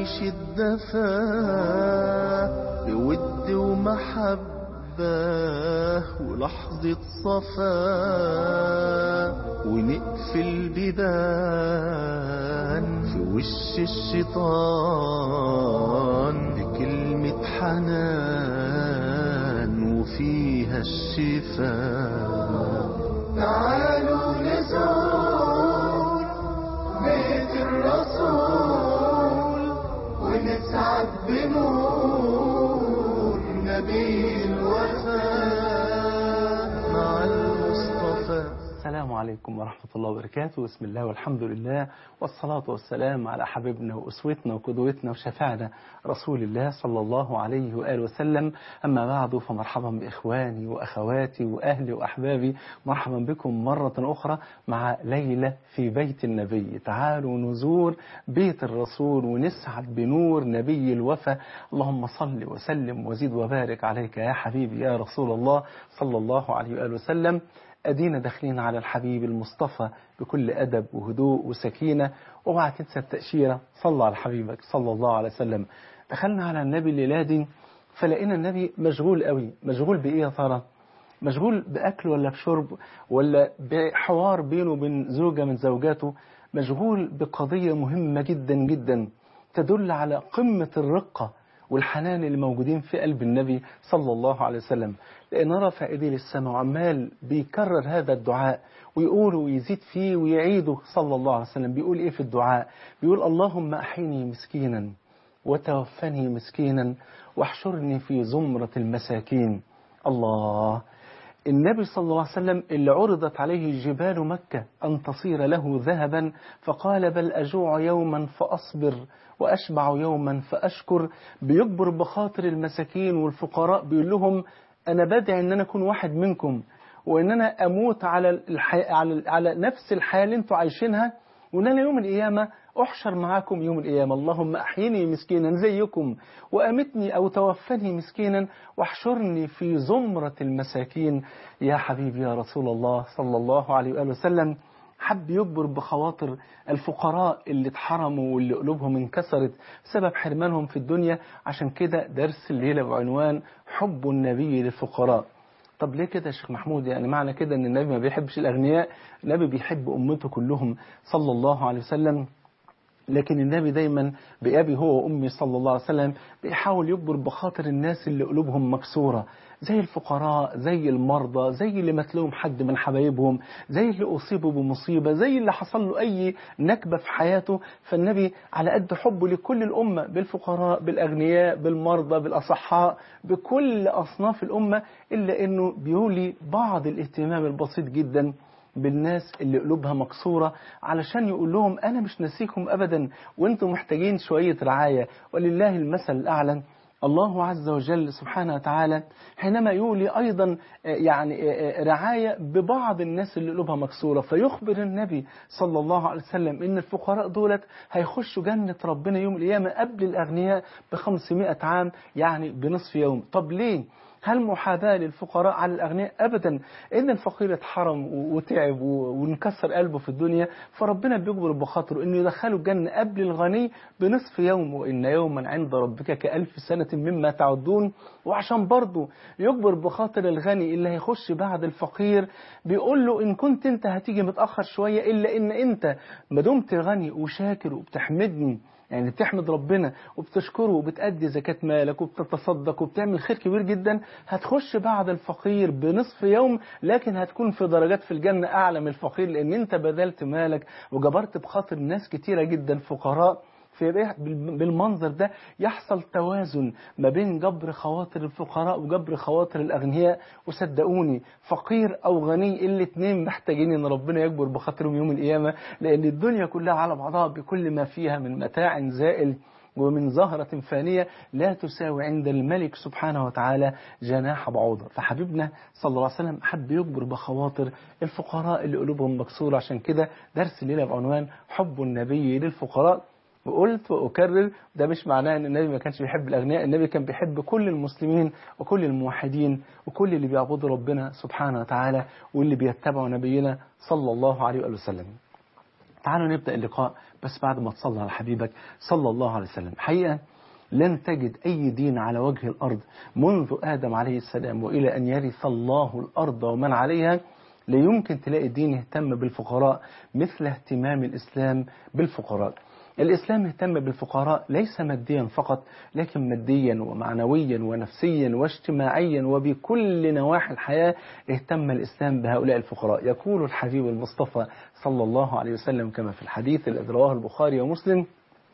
نعيش الدفا بود ومحبة ولحظة صفا ونقفل بيبان في وش الشيطان بكلمة حنان وفيها الشفاء تعالوا نزور بيت الرسول ونسعد بنور نبي الوفاء مع المصطفى السلام عليكم ورحمة الله وبركاته بسم الله والحمد لله والصلاة والسلام على حبيبنا وأسوتنا وقدوتنا وشفعنا رسول الله صلى الله عليه وآله وسلم أما بعد فمرحبا بإخواني وأخواتي وأهلي وأحبابي مرحبا بكم مرة أخرى مع ليلة في بيت النبي تعالوا نزور بيت الرسول ونسعد بنور نبي الوفا اللهم صل وسلم وزيد وبارك عليك يا حبيبي يا رسول الله صلى الله عليه وآله وسلم أدينا داخلين على الحبيب المصطفى بكل أدب وهدوء وسكينة وبعد تنسى التأشيرة صلى على حبيبك صلى الله عليه وسلم دخلنا على النبي الليلة دي فلقينا النبي مشغول قوي مشغول بإيه يا ترى مشغول بأكل ولا بشرب ولا بحوار بينه وبين زوجة من زوجاته مشغول بقضية مهمة جدا جدا تدل على قمة الرقة والحنان اللي موجودين في قلب النبي صلى الله عليه وسلم لأن رفع إيديه للسماء وعمال بيكرر هذا الدعاء ويقوله ويزيد فيه ويعيده صلى الله عليه وسلم بيقول إيه في الدعاء بيقول اللهم أحيني مسكينا وتوفني مسكينا واحشرني في زمرة المساكين الله النبي صلى الله عليه وسلم اللي عرضت عليه جبال مكة أن تصير له ذهبا فقال بل أجوع يوما فأصبر وأشبع يوما فأشكر بيكبر بخاطر المساكين والفقراء بيقول لهم أنا بدعي أن أنا أكون واحد منكم وأن أنا أموت على, الحي... على... على نفس الحياة اللي أنتوا عايشينها وأن أنا يوم القيامة أحشر معاكم يوم القيامة اللهم أحيني مسكينا زيكم وأمتني أو توفني مسكينا واحشرني في زمرة المساكين يا حبيبي يا رسول الله صلى الله عليه وآله وسلم حب يجبر بخواطر الفقراء اللي اتحرموا واللي قلوبهم انكسرت بسبب حرمانهم في الدنيا عشان كده درس الليلة بعنوان حب النبي للفقراء طب ليه كده يا شيخ محمود يعني معنى كده ان النبي ما بيحبش الاغنياء النبي بيحب امته كلهم صلى الله عليه وسلم لكن النبي دايما بأبي هو وأمي صلى الله عليه وسلم بيحاول يجبر بخاطر الناس اللي قلوبهم مكسورة زي الفقراء زي المرضى زي اللي مات لهم حد من حبايبهم زي اللي أصيبوا بمصيبة زي اللي حصل له أي نكبة في حياته فالنبي على قد حبه لكل الأمة بالفقراء بالأغنياء بالمرضى بالأصحاء بكل أصناف الأمة إلا أنه بيولي بعض الاهتمام البسيط جدا بالناس اللي قلوبها مكسورة علشان يقول لهم أنا مش نسيكم أبدا وانتم محتاجين شوية رعاية ولله المثل الأعلى الله عز وجل سبحانه وتعالى حينما يولي أيضا يعني رعاية ببعض الناس اللي قلوبها مكسورة فيخبر النبي صلى الله عليه وسلم إن الفقراء دولت هيخشوا جنة ربنا يوم القيامة قبل الأغنياء بخمسمائة عام يعني بنصف يوم طب ليه؟ هل محاباة للفقراء على الأغنياء أبدا إن الفقير اتحرم وتعب وانكسر قلبه في الدنيا فربنا بيجبر بخاطره إنه يدخله الجنة قبل الغني بنصف يوم وإن يوما عند ربك كألف سنة مما تعدون وعشان برضه يجبر بخاطر الغني اللي هيخش بعد الفقير بيقول له إن كنت أنت هتيجي متأخر شوية إلا إن أنت ما دمت غني وشاكر وبتحمدني يعني بتحمد ربنا وبتشكره وبتأدي زكاة مالك وبتتصدق وبتعمل خير كبير جدا هتخش بعد الفقير بنصف يوم لكن هتكون في درجات في الجنة أعلى من الفقير لأن أنت بذلت مالك وجبرت بخاطر ناس كتيرة جدا فقراء في بالمنظر ده يحصل توازن ما بين جبر خواطر الفقراء وجبر خواطر الأغنياء وصدقوني فقير أو غني الاثنين محتاجين إن ربنا يجبر بخاطرهم يوم القيامة لأن الدنيا كلها على بعضها بكل ما فيها من متاع زائل ومن زهرة فانية لا تساوي عند الملك سبحانه وتعالى جناح بعوضة فحبيبنا صلى الله عليه وسلم حب يجبر بخواطر الفقراء اللي قلوبهم مكسورة عشان كده درس الليلة بعنوان حب النبي للفقراء وقلت وأكرر ده مش معناه أن النبي ما كانش بيحب الأغنياء النبي كان بيحب كل المسلمين وكل الموحدين وكل اللي بيعبدوا ربنا سبحانه وتعالى واللي بيتبعوا نبينا صلى الله عليه وآله وسلم تعالوا نبدأ اللقاء بس بعد ما تصلى على حبيبك صلى الله عليه وسلم حقيقة لن تجد أي دين على وجه الأرض منذ آدم عليه السلام وإلى أن يرث الله الأرض ومن عليها لا يمكن تلاقي دين يهتم بالفقراء مثل اهتمام الإسلام بالفقراء الإسلام اهتم بالفقراء ليس ماديا فقط لكن ماديا ومعنويا ونفسيا واجتماعيا وبكل نواحي الحياة اهتم الإسلام بهؤلاء الفقراء يقول الحبيب المصطفى صلى الله عليه وسلم كما في الحديث الذي رواه البخاري ومسلم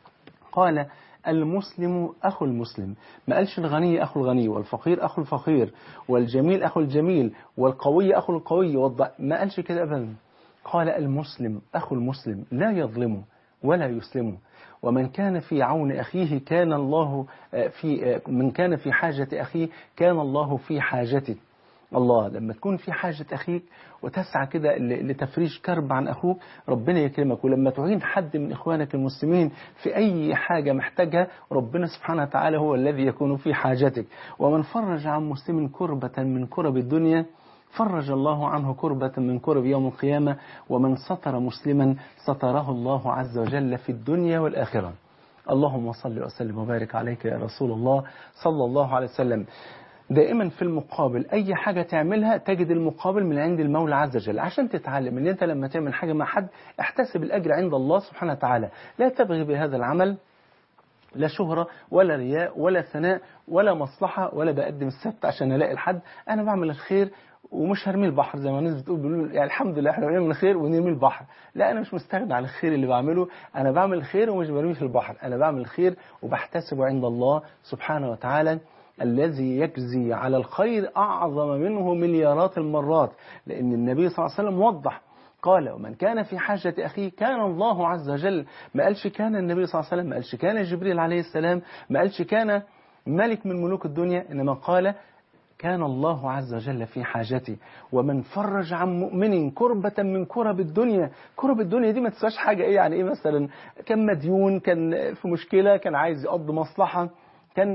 قال المسلم أخو المسلم ما قالش الغني أخو الغني والفقير أخو الفقير والجميل أخو الجميل والقوي أخو القوي والضع ما قالش كده أبدا قال المسلم أخو المسلم لا يظلمه ولا يسلمه ومن كان في عون أخيه كان الله في من كان في حاجة أخيه كان الله في حاجته الله لما تكون في حاجة أخيك وتسعى كده لتفريج كرب عن أخوك ربنا يكرمك ولما تعين حد من إخوانك المسلمين في أي حاجة محتاجها ربنا سبحانه وتعالى هو الذي يكون في حاجتك ومن فرج عن مسلم كربة من كرب الدنيا فرج الله عنه كربة من كرب يوم القيامة ومن ستر مسلما ستره الله عز وجل في الدنيا والآخرة اللهم صل وسلم وبارك عليك يا رسول الله صلى الله عليه وسلم دائما في المقابل أي حاجة تعملها تجد المقابل من عند المولى عز وجل عشان تتعلم ان انت لما تعمل حاجة مع حد احتسب الأجر عند الله سبحانه وتعالى لا تبغي بهذا العمل لا شهرة ولا رياء ولا ثناء ولا مصلحة ولا بقدم السبت عشان ألاقي الحد أنا بعمل الخير ومش هرمي البحر زي ما الناس بتقول بيقولوا يعني الحمد لله احنا بنعمل الخير ونرمي البحر لا انا مش مستغني عن الخير اللي بعمله انا بعمل الخير ومش برميه في البحر انا بعمل الخير وبحتسبه عند الله سبحانه وتعالى الذي يجزي على الخير أعظم منه مليارات المرات لأن النبي صلى الله عليه وسلم وضح قال ومن كان في حاجة أخيه كان الله عز وجل ما قالش كان النبي صلى الله عليه وسلم ما قالش كان جبريل عليه السلام ما قالش كان ملك من ملوك الدنيا إنما قال كان الله عز وجل في حاجتي ومن فرج عن مؤمن كربة من كرب الدنيا كرب الدنيا دي ما تسواش حاجة إيه يعني إيه مثلا كان مديون كان في مشكلة كان عايز يقضي مصلحة كان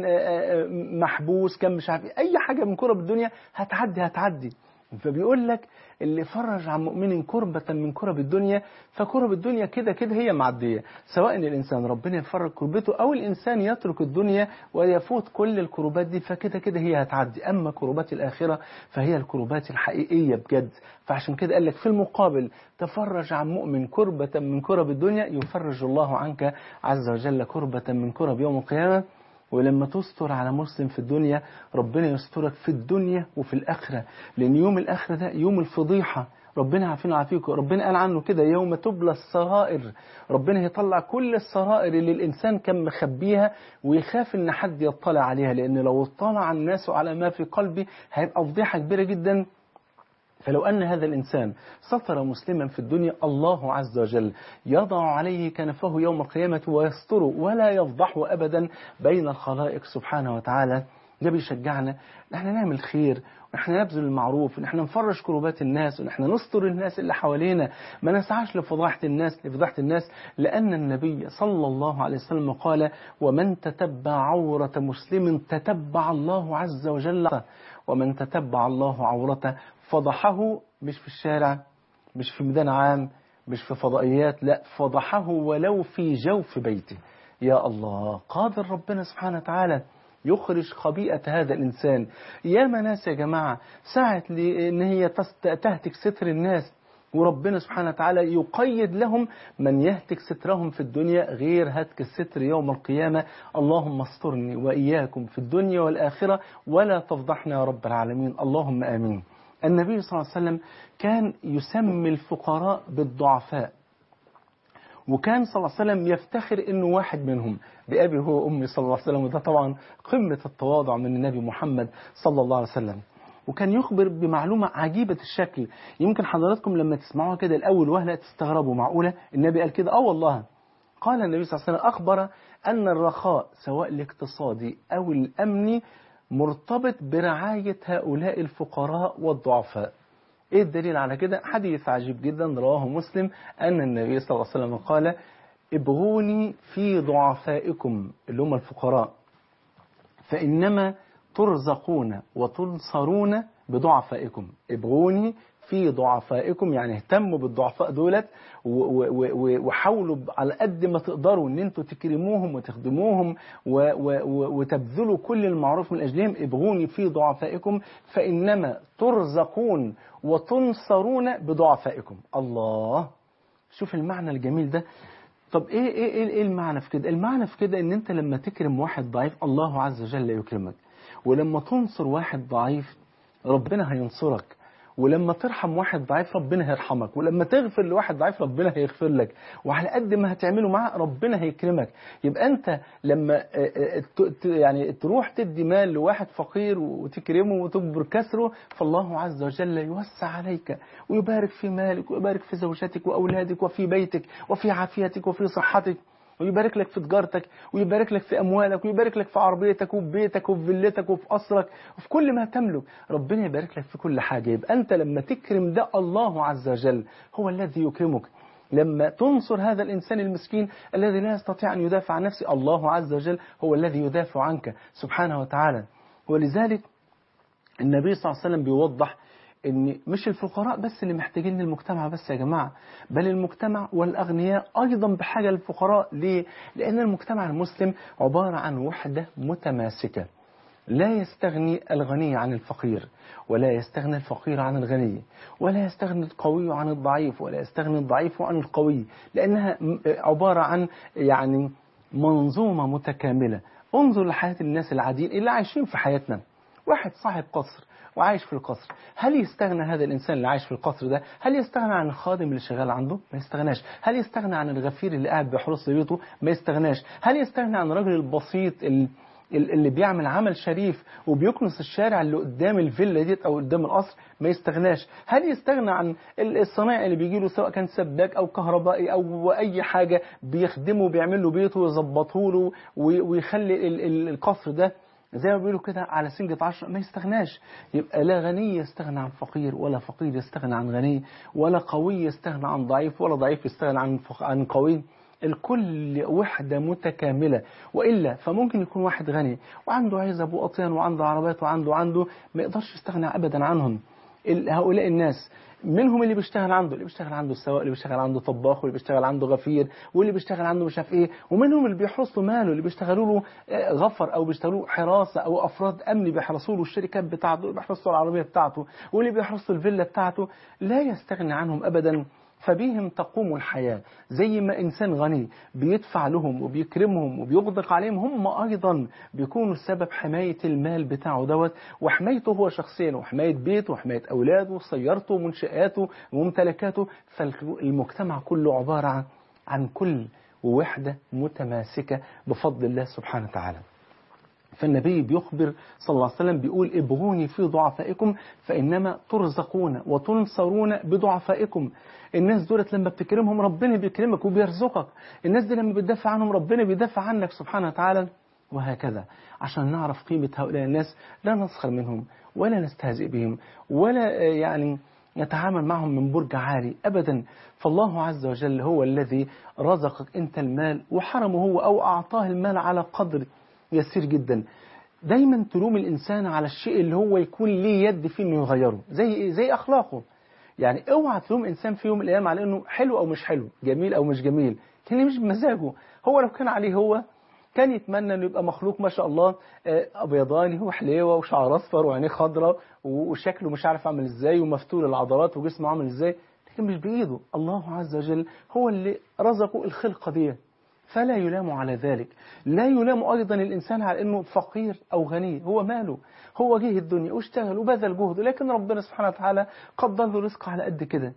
محبوس كان مش عارف اي حاجه من كرب الدنيا هتعدي هتعدي فبيقول لك اللي فرج عن مؤمن كربة من كرب الدنيا فكرب الدنيا كده كده هي معدية سواء الإنسان ربنا يفرج كربته أو الإنسان يترك الدنيا ويفوت كل الكربات دي فكده كده هي هتعدي أما كربات الآخرة فهي الكربات الحقيقية بجد فعشان كده قال لك في المقابل تفرج عن مؤمن كربة من كرب الدنيا يفرج الله عنك عز وجل كربة من كرب يوم القيامة ولما تستر على مسلم في الدنيا ربنا يسترك في الدنيا وفي الآخرة لأن يوم الآخرة ده يوم الفضيحة ربنا عافينا وعافيكم ربنا قال عنه كده يوم تبلى السرائر ربنا هيطلع كل السرائر اللي الإنسان كان مخبيها ويخاف إن حد يطلع عليها لأن لو اطلع الناس على ما في قلبي هيبقى فضيحة كبيرة جدا فلو أن هذا الإنسان ستر مسلما في الدنيا الله عز وجل يضع عليه كنفه يوم القيامة ويستره ولا يفضحه أبدا بين الخلائق سبحانه وتعالى ده بيشجعنا ان احنا نعمل خير وان احنا نبذل المعروف وان احنا نفرج كروبات الناس وان احنا نستر الناس اللي حوالينا ما نسعاش لفضاحة الناس لفضاحة الناس لأن النبي صلى الله عليه وسلم قال ومن تتبع عورة مسلم تتبع الله عز وجل ومن تتبع الله عورته فضحه مش في الشارع مش في ميدان عام مش في فضائيات لا فضحه ولو في جوف بيته يا الله قادر ربنا سبحانه وتعالى يخرج خبيئة هذا الإنسان يا ناس يا جماعة ساعة إن هي تهتك ستر الناس وربنا سبحانه وتعالى يقيد لهم من يهتك سترهم في الدنيا غير هتك الستر يوم القيامة اللهم استرني وإياكم في الدنيا والآخرة ولا تفضحنا يا رب العالمين اللهم آمين النبي صلى الله عليه وسلم كان يسمي الفقراء بالضعفاء وكان صلى الله عليه وسلم يفتخر انه واحد منهم بأبي هو أمي صلى الله عليه وسلم وده طبعا قمة التواضع من النبي محمد صلى الله عليه وسلم وكان يخبر بمعلومة عجيبة الشكل يمكن حضراتكم لما تسمعوها كده الأول وهلا تستغربوا معقولة النبي قال كده آه والله قال النبي صلى الله عليه وسلم أخبر أن الرخاء سواء الاقتصادي أو الأمني مرتبط برعاية هؤلاء الفقراء والضعفاء ايه الدليل على كده حديث عجيب جدا رواه مسلم أن النبي صلى الله عليه وسلم قال ابغوني في ضعفائكم اللي هم الفقراء فإنما ترزقون وتنصرون بضعفائكم ابغوني في ضعفائكم يعني اهتموا بالضعفاء دولت و- و- و- وحاولوا على قد ما تقدروا ان انتوا تكرموهم وتخدموهم و- و- و- وتبذلوا كل المعروف من اجلهم ابغوني في ضعفائكم فانما ترزقون وتنصرون بضعفائكم الله شوف المعنى الجميل ده طب ايه ايه ايه, إيه المعنى في كده المعنى في كده ان انت لما تكرم واحد ضعيف الله عز وجل يكرمك ولما تنصر واحد ضعيف ربنا هينصرك ولما ترحم واحد ضعيف ربنا هيرحمك ولما تغفر لواحد ضعيف ربنا هيغفر لك وعلى قد ما هتعمله معاه ربنا هيكرمك يبقى انت لما آه، آه، ت- ت- يعني تروح تدي مال لواحد فقير وتكرمه وتجبر كسره فالله عز وجل يوسع عليك ويبارك في مالك ويبارك في زوجتك واولادك وفي بيتك وفي عافيتك وفي صحتك ويبارك لك في تجارتك ويبارك لك في أموالك ويبارك لك في عربيتك وفي بيتك وفي فيلتك وفي قصرك وفي كل ما تملك ربنا يبارك لك في كل حاجة يبقى أنت لما تكرم ده الله عز وجل هو الذي يكرمك لما تنصر هذا الإنسان المسكين الذي لا يستطيع أن يدافع عن نفسه الله عز وجل هو الذي يدافع عنك سبحانه وتعالى ولذلك النبي صلى الله عليه وسلم بيوضح ان مش الفقراء بس اللي محتاجين للمجتمع بس يا جماعة بل المجتمع والأغنياء أيضا بحاجة للفقراء ليه؟ لأن المجتمع المسلم عبارة عن وحدة متماسكة لا يستغني الغني عن الفقير ولا يستغني الفقير عن الغني ولا يستغني القوي عن الضعيف ولا يستغني الضعيف عن القوي لأنها م- عبارة عن يعني منظومة متكاملة انظر لحياة الناس العاديين اللي عايشين في حياتنا واحد صاحب قصر وعايش في القصر هل يستغنى هذا الإنسان اللي عايش في القصر ده هل يستغنى عن الخادم اللي شغال عنده ما يستغناش هل يستغنى عن الغفير اللي قاعد بيحرس بيته ما يستغناش هل يستغنى عن الراجل البسيط ال- ال- اللي بيعمل عمل شريف وبيكنس الشارع اللي قدام الفيلا ديت او قدام القصر ما يستغناش هل يستغنى عن ال- الصنايعي اللي بيجي له سواء كان سباك او كهربائي او اي حاجه بيخدمه وبيعمل له بيته ويظبطه له وي- ويخلي ال- ال- القصر ده زي ما بيقولوا كده على سنجة عشرة ما يستغناش يبقى لا غني يستغنى عن فقير ولا فقير يستغنى عن غني ولا قوي يستغنى عن ضعيف ولا ضعيف يستغنى عن فق- عن قوي الكل وحدة متكاملة وإلا فممكن يكون واحد غني وعنده عزب وأطيان وعنده عربات وعنده عنده ما يقدرش يستغنى أبدا عنهم ال- هؤلاء الناس منهم اللي بيشتغل عنده اللي بيشتغل عنده السواق اللي بيشتغل عنده طباخ واللي بيشتغل عنده غفير واللي بيشتغل عنده مش عارف ايه ومنهم اللي بيحرسوا ماله اللي بيشتغلوا له آه، غفر او بيشتغلوا له حراسه او افراد امن بيحرسوا له الشركات بتاعته واللي بيحرسوا له العربيه بتاعته واللي بيحرسوا الفيلا بتاعته لا يستغني عنهم ابدا فبهم تقوم الحياة زي ما إنسان غني بيدفع لهم وبيكرمهم وبيغدق عليهم هم أيضا بيكونوا سبب حماية المال بتاعه دوت وحمايته هو شخصيا وحماية بيته وحماية أولاده وسيارته ومنشآته وممتلكاته فالمجتمع كله عبارة عن, عن كل ووحدة متماسكة بفضل الله سبحانه وتعالى فالنبي بيخبر صلى الله عليه وسلم بيقول ابغوني في ضعفائكم فإنما ترزقون وتنصرون بضعفائكم الناس دولت لما بتكرمهم ربنا بيكرمك وبيرزقك الناس دي لما بتدافع عنهم ربنا بيدافع عنك سبحانه وتعالى وهكذا عشان نعرف قيمة هؤلاء الناس لا نسخر منهم ولا نستهزئ بهم ولا آه، يعني نتعامل معهم من برج عالي أبدا فالله عز وجل هو الذي رزقك أنت المال وحرمه هو أو أعطاه المال على قدر يسير جدا دايما تلوم الإنسان على الشيء اللي هو يكون ليه يد فيه إنه يغيره زي إيه؟ زي أخلاقه يعني اوعى تلوم إنسان في يوم من الأيام على إنه حلو أو مش حلو جميل أو مش جميل كان مش بمزاجه هو لو كان عليه هو كان يتمنى انه يبقى مخلوق ما شاء الله آه، ابيضاني وحليوه وشعر اصفر وعينيه خضراء و- وشكله مش عارف عامل ازاي ومفتول العضلات وجسمه عامل ازاي لكن مش بايده الله عز وجل هو اللي رزقه الخلقه دي فلا يلام على ذلك لا يلام أيضا الإنسان على أنه فقير أو غني هو ماله هو جه الدنيا واشتغل وبذل جهده لكن ربنا سبحانه وتعالى قدر له رزق على قد كده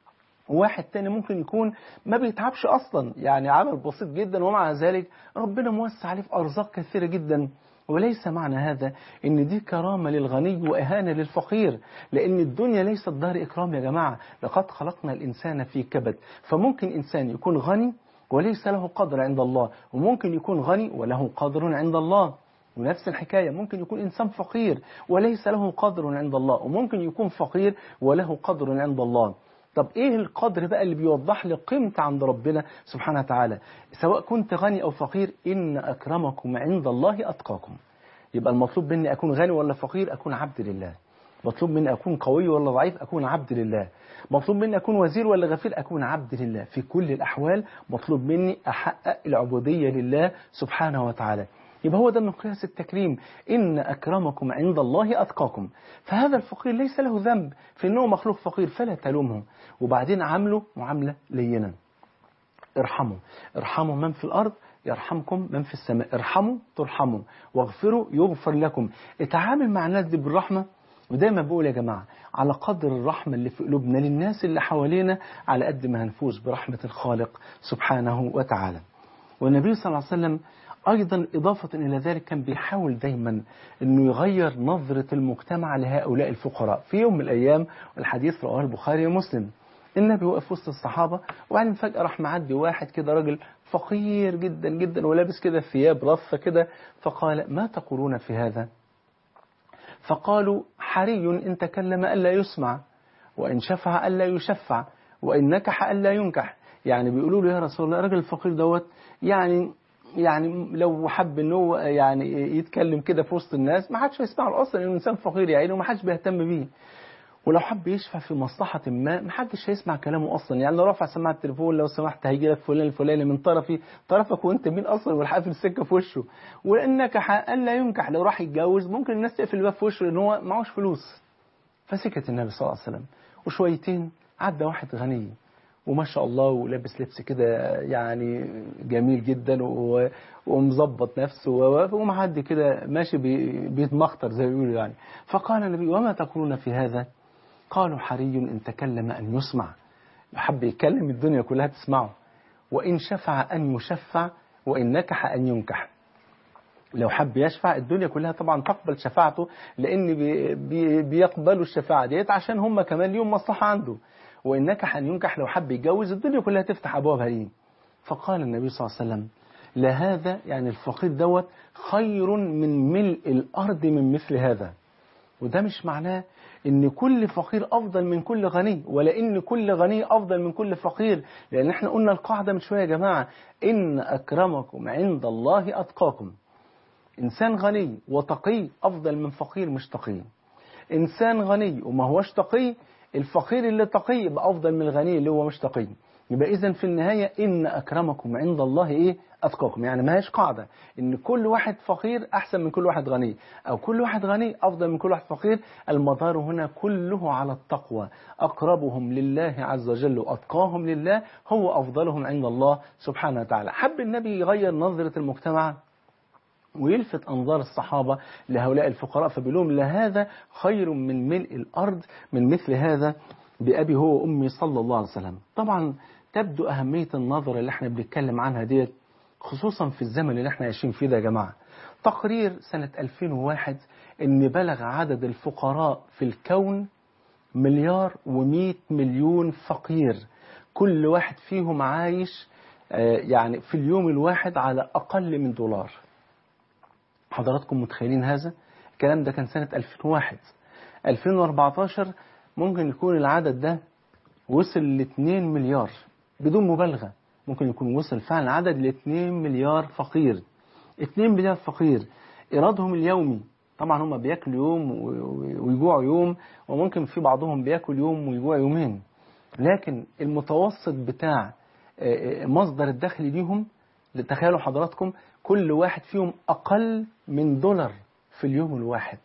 واحد تاني ممكن يكون ما بيتعبش أصلا يعني عمل بسيط جدا ومع ذلك ربنا موسع عليه في أرزاق كثيرة جدا وليس معنى هذا ان دي كرامة للغني وإهانة للفقير لأن الدنيا ليست دار إكرام يا جماعة لقد خلقنا الإنسان في كبد فممكن إنسان يكون غني وليس له قدر عند الله وممكن يكون غني وله قدر عند الله ونفس الحكاية ممكن يكون إنسان فقير وليس له قدر عند الله وممكن يكون فقير وله قدر عند الله طب ايه القدر بقى اللي بيوضح لي قيمتي عند ربنا سبحانه وتعالى سواء كنت غني او فقير ان اكرمكم عند الله اتقاكم يبقى المطلوب مني اكون غني ولا فقير اكون عبد لله مطلوب مني أكون قوي ولا ضعيف أكون عبد لله مطلوب مني أكون وزير ولا غفير أكون عبد لله في كل الأحوال مطلوب مني أحقق العبودية لله سبحانه وتعالى يبقى هو ده من قياس التكريم إن أكرمكم عند الله أتقاكم فهذا الفقير ليس له ذنب في أنه مخلوق فقير فلا تلومه وبعدين عامله معاملة لينا ارحموا ارحموا من في الأرض يرحمكم من في السماء ارحموا ترحموا واغفروا يغفر لكم اتعامل مع الناس دي بالرحمة ودايما بقول يا جماعة على قدر الرحمة اللي في قلوبنا للناس اللي حوالينا على قد ما هنفوز برحمة الخالق سبحانه وتعالى والنبي صلى الله عليه وسلم أيضا إضافة إلى ذلك كان بيحاول دايما أنه يغير نظرة المجتمع لهؤلاء الفقراء في يوم من الأيام والحديث رواه البخاري ومسلم النبي وقف وسط الصحابة وبعدين فجأة راح معدي واحد كده راجل فقير جدا جدا ولابس كده ثياب رفة كده فقال ما تقولون في هذا فقالوا حري إن تكلم ألا يسمع وإن شفع ألا يشفع وإن نكح ألا ينكح يعني بيقولوا له يا رسول الله الراجل الفقير دوت يعني يعني لو حب ان هو يعني يتكلم كده في وسط الناس ما حدش هيسمع له اصلا انه انسان فقير يا عيني وما حدش بيهتم بيه ولو حب يشفع في مصلحة ما ما حدش هيسمع كلامه أصلا يعني لو رفع سماعة التليفون لو سمحت هيجي لك فلان الفلاني من طرفي طرفك وأنت مين أصلا والحافل السكة في وشه وإنك ألا ينكح لو راح يتجوز ممكن الناس تقفل الباب في وشه لأن هو معهوش فلوس فسكت النبي صلى الله عليه وسلم وشويتين عدى واحد غني وما شاء الله ولابس لبس كده يعني جميل جدا و- ومظبط نفسه و- ومعدي كده ماشي بي- بيتمخطر زي ما بيقولوا يعني فقال النبي وما تقولون في هذا قالوا حري إن تكلم أن يسمع لو حب يتكلم الدنيا كلها تسمعه وإن شفع أن يشفع وإن نكح أن ينكح لو حب يشفع الدنيا كلها طبعا تقبل شفاعته لأن بي بي بيقبلوا الشفاعة ديت عشان هم كمان ليهم مصلحة عنده وإن نكح أن ينكح لو حب يتجوز الدنيا كلها تفتح أبوابها ليه فقال النبي صلى الله عليه وسلم لهذا يعني الفقير دوت خير من ملء الأرض من مثل هذا وده مش معناه ان كل فقير افضل من كل غني ولا ان كل غني افضل من كل فقير لان احنا قلنا القاعده من شويه يا جماعه ان اكرمكم عند الله اتقاكم انسان غني وتقي افضل من فقير مش تقي انسان غني وما هوش تقي الفقير اللي تقي يبقى افضل من الغني اللي هو مش تقي يبقى اذا في النهايه ان اكرمكم عند الله ايه اتقاكم يعني ما هيش قاعده ان كل واحد فقير احسن من كل واحد غني او كل واحد غني افضل من كل واحد فقير المدار هنا كله على التقوى اقربهم لله عز وجل واتقاهم لله هو افضلهم عند الله سبحانه وتعالى حب النبي يغير نظره المجتمع ويلفت أنظار الصحابة لهؤلاء الفقراء فبيقول لهم لهذا خير من ملء الأرض من مثل هذا بأبي هو وأمي صلى الله عليه وسلم طبعا تبدو أهمية النظرة اللي احنا بنتكلم عنها ديت خصوصا في الزمن اللي احنا عايشين فيه ده يا جماعة تقرير سنة 2001 ان بلغ عدد الفقراء في الكون مليار ومئة مليون فقير كل واحد فيهم عايش آه، يعني في اليوم الواحد على أقل من دولار حضراتكم متخيلين هذا الكلام ده كان سنة 2001 2014 ممكن يكون العدد ده وصل ل 2 مليار بدون مبالغة ممكن يكون وصل فعلا عدد ل 2 مليار فقير 2 مليار فقير إيرادهم اليومي طبعا هم بياكلوا يوم و- و- ويجوعوا يوم وممكن في بعضهم بياكل يوم ويجوع يومين لكن المتوسط بتاع آه، آه، مصدر الدخل ليهم تخيلوا حضراتكم كل واحد فيهم أقل من دولار في اليوم الواحد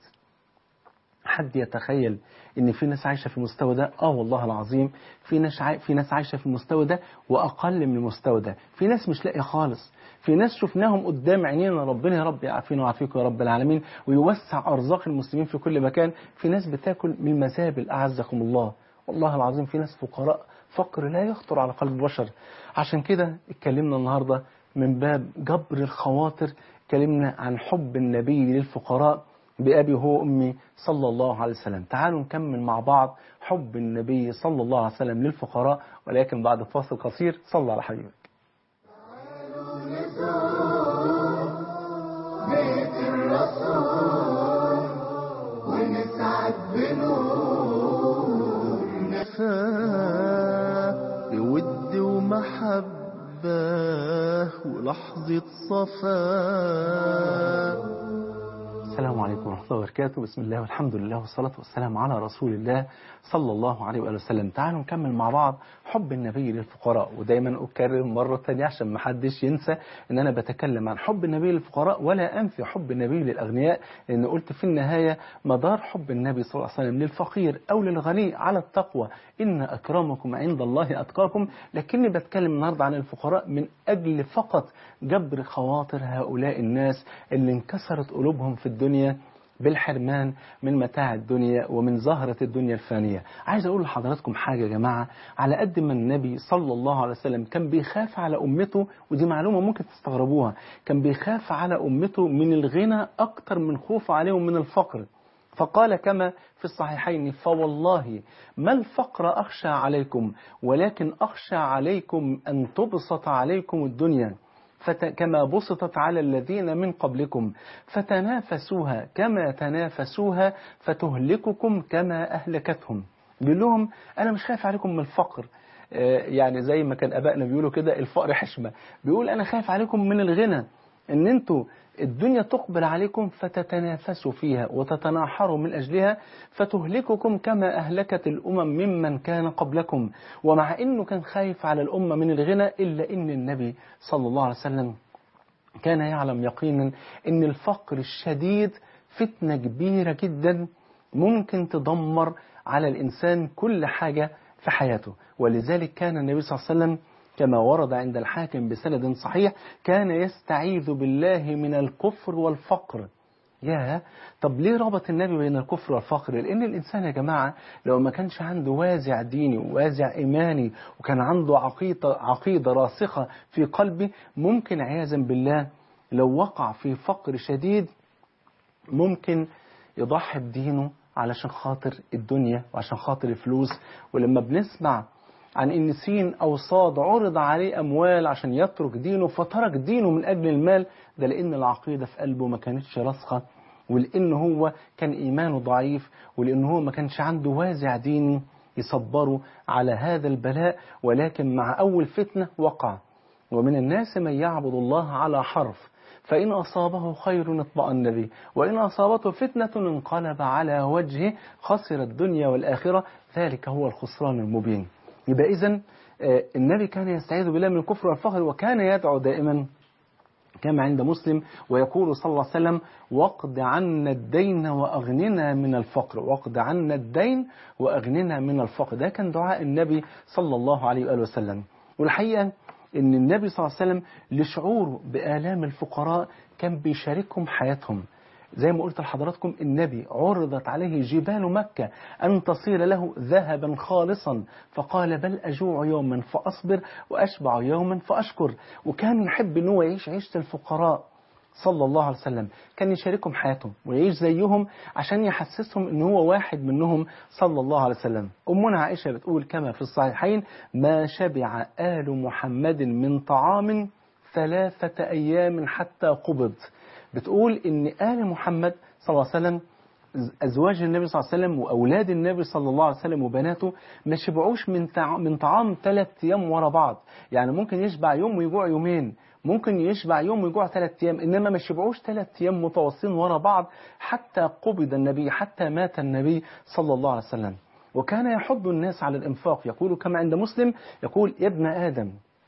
حد يتخيل ان في ناس عايشه في المستوى ده اه والله العظيم في ناس عاي... في ناس عايشه في المستوى ده واقل من المستوى ده في ناس مش لاقيه خالص في ناس شفناهم قدام عينينا ربنا يا رب يعافينا ويعافيكم يا رب العالمين ويوسع ارزاق المسلمين في كل مكان في ناس بتاكل من المزابل اعزكم الله والله العظيم في ناس فقراء فقر لا يخطر على قلب البشر عشان كده اتكلمنا النهارده من باب جبر الخواطر اتكلمنا عن حب النبي للفقراء بأبي هو أمي صلى الله عليه وسلم تعالوا نكمل مع بعض حب النبي صلى الله عليه وسلم للفقراء ولكن بعد فاصل قصير صلى على حبيبك بيت الرسول ونسعد بنور نفاه بود ومحبة ولحظة صفاء السلام عليكم ورحمة الله وبركاته بسم الله والحمد لله والصلاة والسلام على رسول الله صلى الله عليه وآله وسلم تعالوا نكمل مع بعض حب النبي للفقراء ودايما أكرر مرة تانية عشان ما حدش ينسى ان أنا بتكلم عن حب النبي للفقراء ولا أنفي حب النبي للأغنياء لأن قلت في النهاية مدار حب النبي صلى الله عليه وسلم للفقير أو للغني على التقوى إن أكرمكم عند الله أتقاكم لكني بتكلم النهاردة عن الفقراء من أجل فقط جبر خواطر هؤلاء الناس اللي انكسرت قلوبهم في الدنيا بالحرمان من متاع الدنيا ومن زهرة الدنيا الفانية عايز أقول لحضراتكم حاجة يا جماعة على قد ما النبي صلى الله عليه وسلم كان بيخاف على أمته ودي معلومة ممكن تستغربوها كان بيخاف على أمته من الغنى أكتر من خوفه عليهم من الفقر فقال كما في الصحيحين فوالله ما الفقر أخشى عليكم ولكن أخشى عليكم أن تبسط عليكم الدنيا فت... كما بسطت على الذين من قبلكم فتنافسوها كما تنافسوها فتهلككم كما أهلكتهم بيقول لهم أنا مش خايف عليكم من الفقر يعني زي ما كان أبائنا بيقولوا كده الفقر حشمة بيقول أنا خايف عليكم من الغنى ان انتوا الدنيا تقبل عليكم فتتنافسوا فيها وتتناحروا من أجلها فتهلككم كما أهلكت الأمم ممن كان قبلكم ومع أنه كان خايف على الأمة من الغنى إلا أن النبي صلى الله عليه وسلم كان يعلم يقينا أن الفقر الشديد فتنة كبيرة جدا ممكن تدمر على الإنسان كل حاجة في حياته ولذلك كان النبي صلى الله عليه وسلم كما ورد عند الحاكم بسند صحيح كان يستعيذ بالله من الكفر والفقر يا طب ليه ربط النبي بين الكفر والفقر لأن الإنسان يا جماعة لو ما كانش عنده وازع ديني ووازع إيماني وكان عنده عقيدة, عقيدة راسخة في قلبه ممكن عياذا بالله لو وقع في فقر شديد ممكن يضحي بدينه علشان خاطر الدنيا وعشان خاطر الفلوس ولما بنسمع عن ان سين او صاد عرض عليه اموال عشان يترك دينه فترك دينه من اجل المال ده لان العقيده في قلبه ما كانتش راسخه ولان هو كان ايمانه ضعيف ولان هو ما كانش عنده وازع ديني يصبره على هذا البلاء ولكن مع اول فتنه وقع ومن الناس من يعبد الله على حرف فإن أصابه خير اطمأن به وإن أصابته فتنة انقلب على وجهه خسر الدنيا والآخرة ذلك هو الخسران المبين يبقى إذن النبي كان يستعيذ بالله من الكفر والفقر وكان يدعو دائما كما عند مسلم ويقول صلى الله عليه وسلم واقض عنا الدين وأغننا من الفقر واقض عنا الدين وأغننا من الفقر ده كان دعاء النبي صلى الله عليه وآله وسلم والحقيقة ان النبي صلى الله عليه وسلم لشعوره بآلام الفقراء كان بيشاركهم حياتهم زي ما قلت لحضراتكم النبي عرضت عليه جبال مكة أن تصير له ذهبا خالصا فقال بل أجوع يوما فأصبر وأشبع يوما فأشكر وكان يحب أنه يعيش عيشة الفقراء صلى الله عليه وسلم كان يشاركهم حياتهم ويعيش زيهم عشان يحسسهم ان هو واحد منهم صلى الله عليه وسلم أمنا عائشة بتقول كما في الصحيحين ما شبع آل محمد من طعام ثلاثة أيام حتى قبض بتقول ان آل محمد صلى الله عليه وسلم أزواج النبي صلى الله عليه وسلم وأولاد النبي صلى الله عليه وسلم وبناته ما شبعوش من من طعام ثلاث أيام ورا بعض يعني ممكن يشبع يوم ويجوع يومين ممكن يشبع يوم ويجوع ثلاث أيام إنما ما شبعوش ثلاث أيام متواصلين ورا بعض حتى قبض النبي حتى مات النبي صلى الله عليه وسلم وكان يحض الناس على الإنفاق يقول كما عند مسلم يقول يا ابن آدم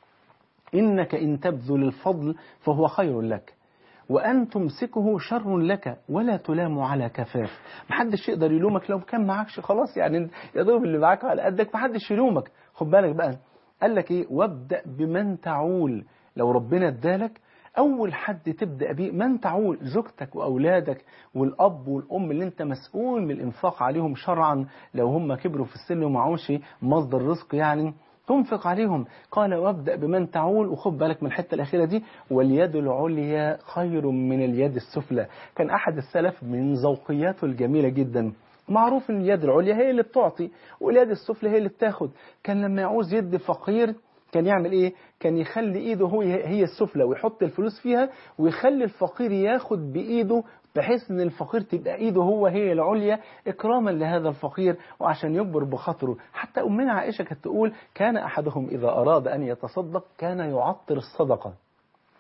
إنك إن تبذل الفضل فهو خير لك وأن تمسكه شر لك ولا تلام على كفاف محدش يقدر يلومك لو كان معكش خلاص يعني يا دوب اللي معاك على قدك محدش يلومك خد بالك بقى قال لك ايه وابدأ بمن تعول لو ربنا ادالك أول حد تبدأ بيه من تعول زوجتك وأولادك والأب والأم اللي أنت مسؤول من الإنفاق عليهم شرعا لو هم كبروا في السن ومعوش مصدر رزق يعني تنفق عليهم قال وابدأ بمن تعول وخد بالك من الحتة الأخيرة دي واليد العليا خير من اليد السفلى كان أحد السلف من ذوقياته الجميلة جدا معروف ان اليد العليا هي اللي بتعطي واليد السفلى هي اللي بتاخد كان لما يعوز يد فقير كان يعمل ايه كان يخلي ايده هو هي السفلى ويحط الفلوس فيها ويخلي الفقير ياخد بايده بحيث ان الفقير تبقى ايده هو هي العليا اكراما لهذا الفقير وعشان يكبر بخاطره حتى امنا عائشه كانت تقول كان احدهم اذا اراد ان يتصدق كان يعطر الصدقه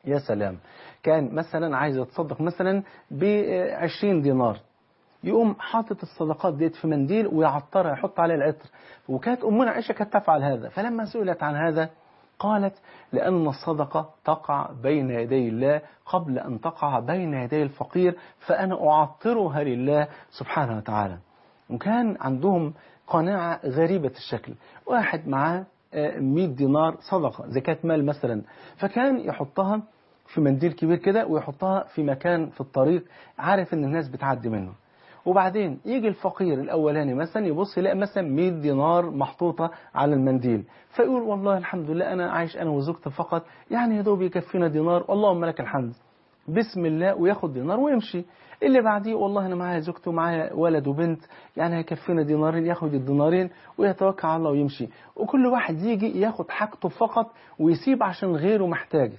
يا سلام كان مثلا عايز يتصدق مثلا ب 20 دينار يقوم حاطط الصدقات ديت في منديل ويعطرها يحط عليها العطر وكانت أمنا عائشة كانت تفعل هذا فلما سئلت عن هذا قالت لأن الصدقة تقع بين يدي الله قبل أن تقع بين يدي الفقير فأنا أعطرها لله سبحانه وتعالى وكان عندهم قناعة غريبة الشكل واحد معاه 100 دينار صدقة زكاة مال مثلا فكان يحطها في منديل كبير كده ويحطها في مكان في الطريق عارف ان الناس بتعدي منه وبعدين يجي الفقير الاولاني مثلا يبص يلاقي مثلا 100 دينار محطوطه على المنديل فيقول والله الحمد لله انا عايش انا وزوجتي فقط يعني يا دوب يكفينا دينار اللهم لك الحمد بسم الله وياخد دينار ويمشي اللي بعديه والله انا معايا زوجتي ومعايا ولد وبنت يعني هيكفينا دينارين ياخد الدينارين ويتوكل على الله ويمشي وكل واحد يجي ياخد حاجته فقط ويسيب عشان غيره محتاج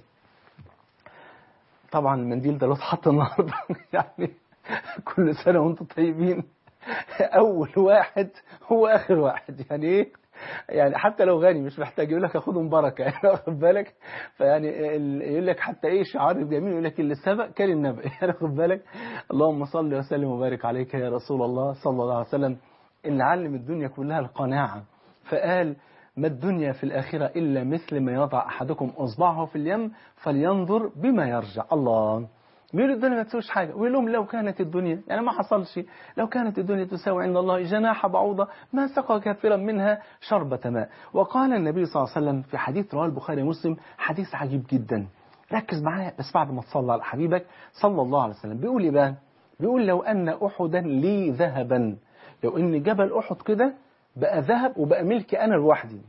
طبعا المنديل ده لو اتحط النهارده يعني كل سنه وانتم طيبين اول واحد هو اخر واحد يعني ايه يعني حتى لو غني مش محتاج يقول لك اخدهم بركه يعني واخد بالك فيعني ال- يقول لك حتى ايه شعار الجميل يقول لك اللي سبق كان النبأ يعني واخد بالك اللهم صل وسلم وبارك عليك يا رسول الله صلى الله عليه وسلم اللي علم الدنيا كلها القناعه فقال ما الدنيا في الآخرة إلا مثل ما يضع أحدكم أصبعه في اليم فلينظر بما يرجع الله بيقولوا الدنيا ما تسويش حاجة ويقول لهم لو كانت الدنيا يعني ما حصلش لو كانت الدنيا تساوي عند الله جناح بعوضة ما سقى كافرا منها شربة ماء وقال النبي صلى الله عليه وسلم في حديث رواه البخاري ومسلم حديث عجيب جدا ركز معايا بس بعد ما تصلى على حبيبك صلى الله عليه وسلم بيقول ايه بقى بيقول لو أن أحدا لي ذهبا لو أن جبل أحد كده بقى ذهب وبقى ملكي أنا لوحدي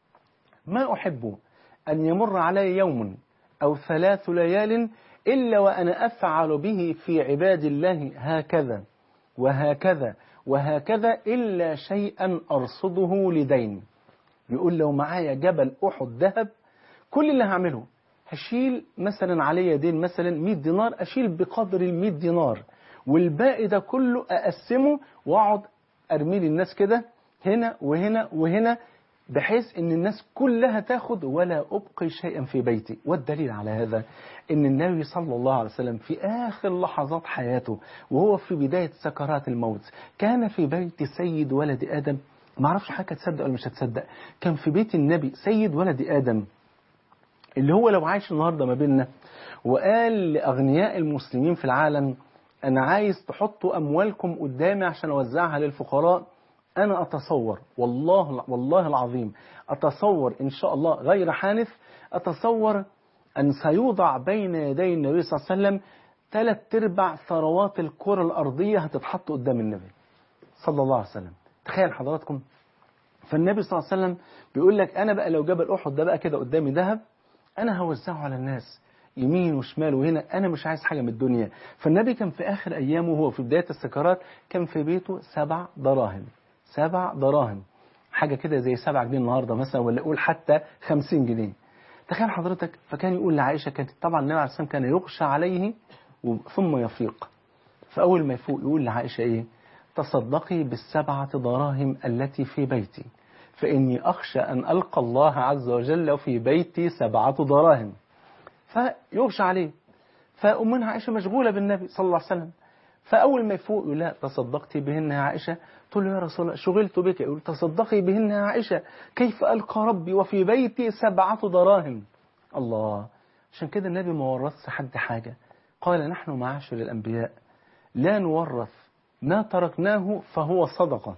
ما أحب أن يمر علي يوم أو ثلاث ليال إلا وأنا أفعل به في عباد الله هكذا وهكذا وهكذا إلا شيئا أرصده لدين بيقول لو معايا جبل أحد ذهب كل اللي هعمله هشيل مثلا علي دين مثلا 100 دينار أشيل بقدر ال 100 دينار والباقي ده كله أقسمه وأقعد أرميه للناس كده هنا وهنا وهنا بحيث ان الناس كلها تاخد ولا ابقي شيئا في بيتي والدليل على هذا ان النبي صلى الله عليه وسلم في اخر لحظات حياته وهو في بداية سكرات الموت كان في بيت سيد ولد ادم ما اعرفش حاجه تصدق ولا مش هتصدق كان في بيت النبي سيد ولد ادم اللي هو لو عايش النهارده ما بيننا وقال لاغنياء المسلمين في العالم انا عايز تحطوا اموالكم قدامي عشان اوزعها للفقراء أنا أتصور والله والله العظيم أتصور إن شاء الله غير حانث أتصور أن سيوضع بين يدي النبي صلى الله عليه وسلم ثلاث أرباع ثروات الكرة الأرضية هتتحط قدام النبي صلى الله عليه وسلم تخيل حضراتكم فالنبي صلى الله عليه وسلم بيقول لك أنا بقى لو جبل أحد ده بقى كده قدامي ذهب أنا هوزعه على الناس يمين وشمال وهنا أنا مش عايز حاجة من الدنيا فالنبي كان في آخر أيامه وهو في بداية السكرات كان في بيته سبع دراهم سبع دراهم حاجة كده زي سبع جنيه النهاردة مثلا ولا يقول حتى خمسين جنيه تخيل حضرتك فكان يقول لعائشة كانت طبعا النبي عليه السلام كان يغشى عليه ثم يفيق فأول ما يفوق يقول لعائشة إيه تصدقي بالسبعة دراهم التي في بيتي فإني أخشى أن ألقى الله عز وجل وفي بيتي سبعة دراهم فيغشى عليه فأمنا عائشة مشغولة بالنبي صلى الله عليه وسلم فأول ما يفوق يقول لا تصدقتي بهن يا عائشة تقول له يا رسول الله شغلت بك يقول تصدقي بهن يا عائشة كيف ألقى ربي وفي بيتي سبعة دراهم الله عشان كده النبي ما ورثش حد حاجة قال نحن معاشر الأنبياء لا نورث ما تركناه فهو صدقة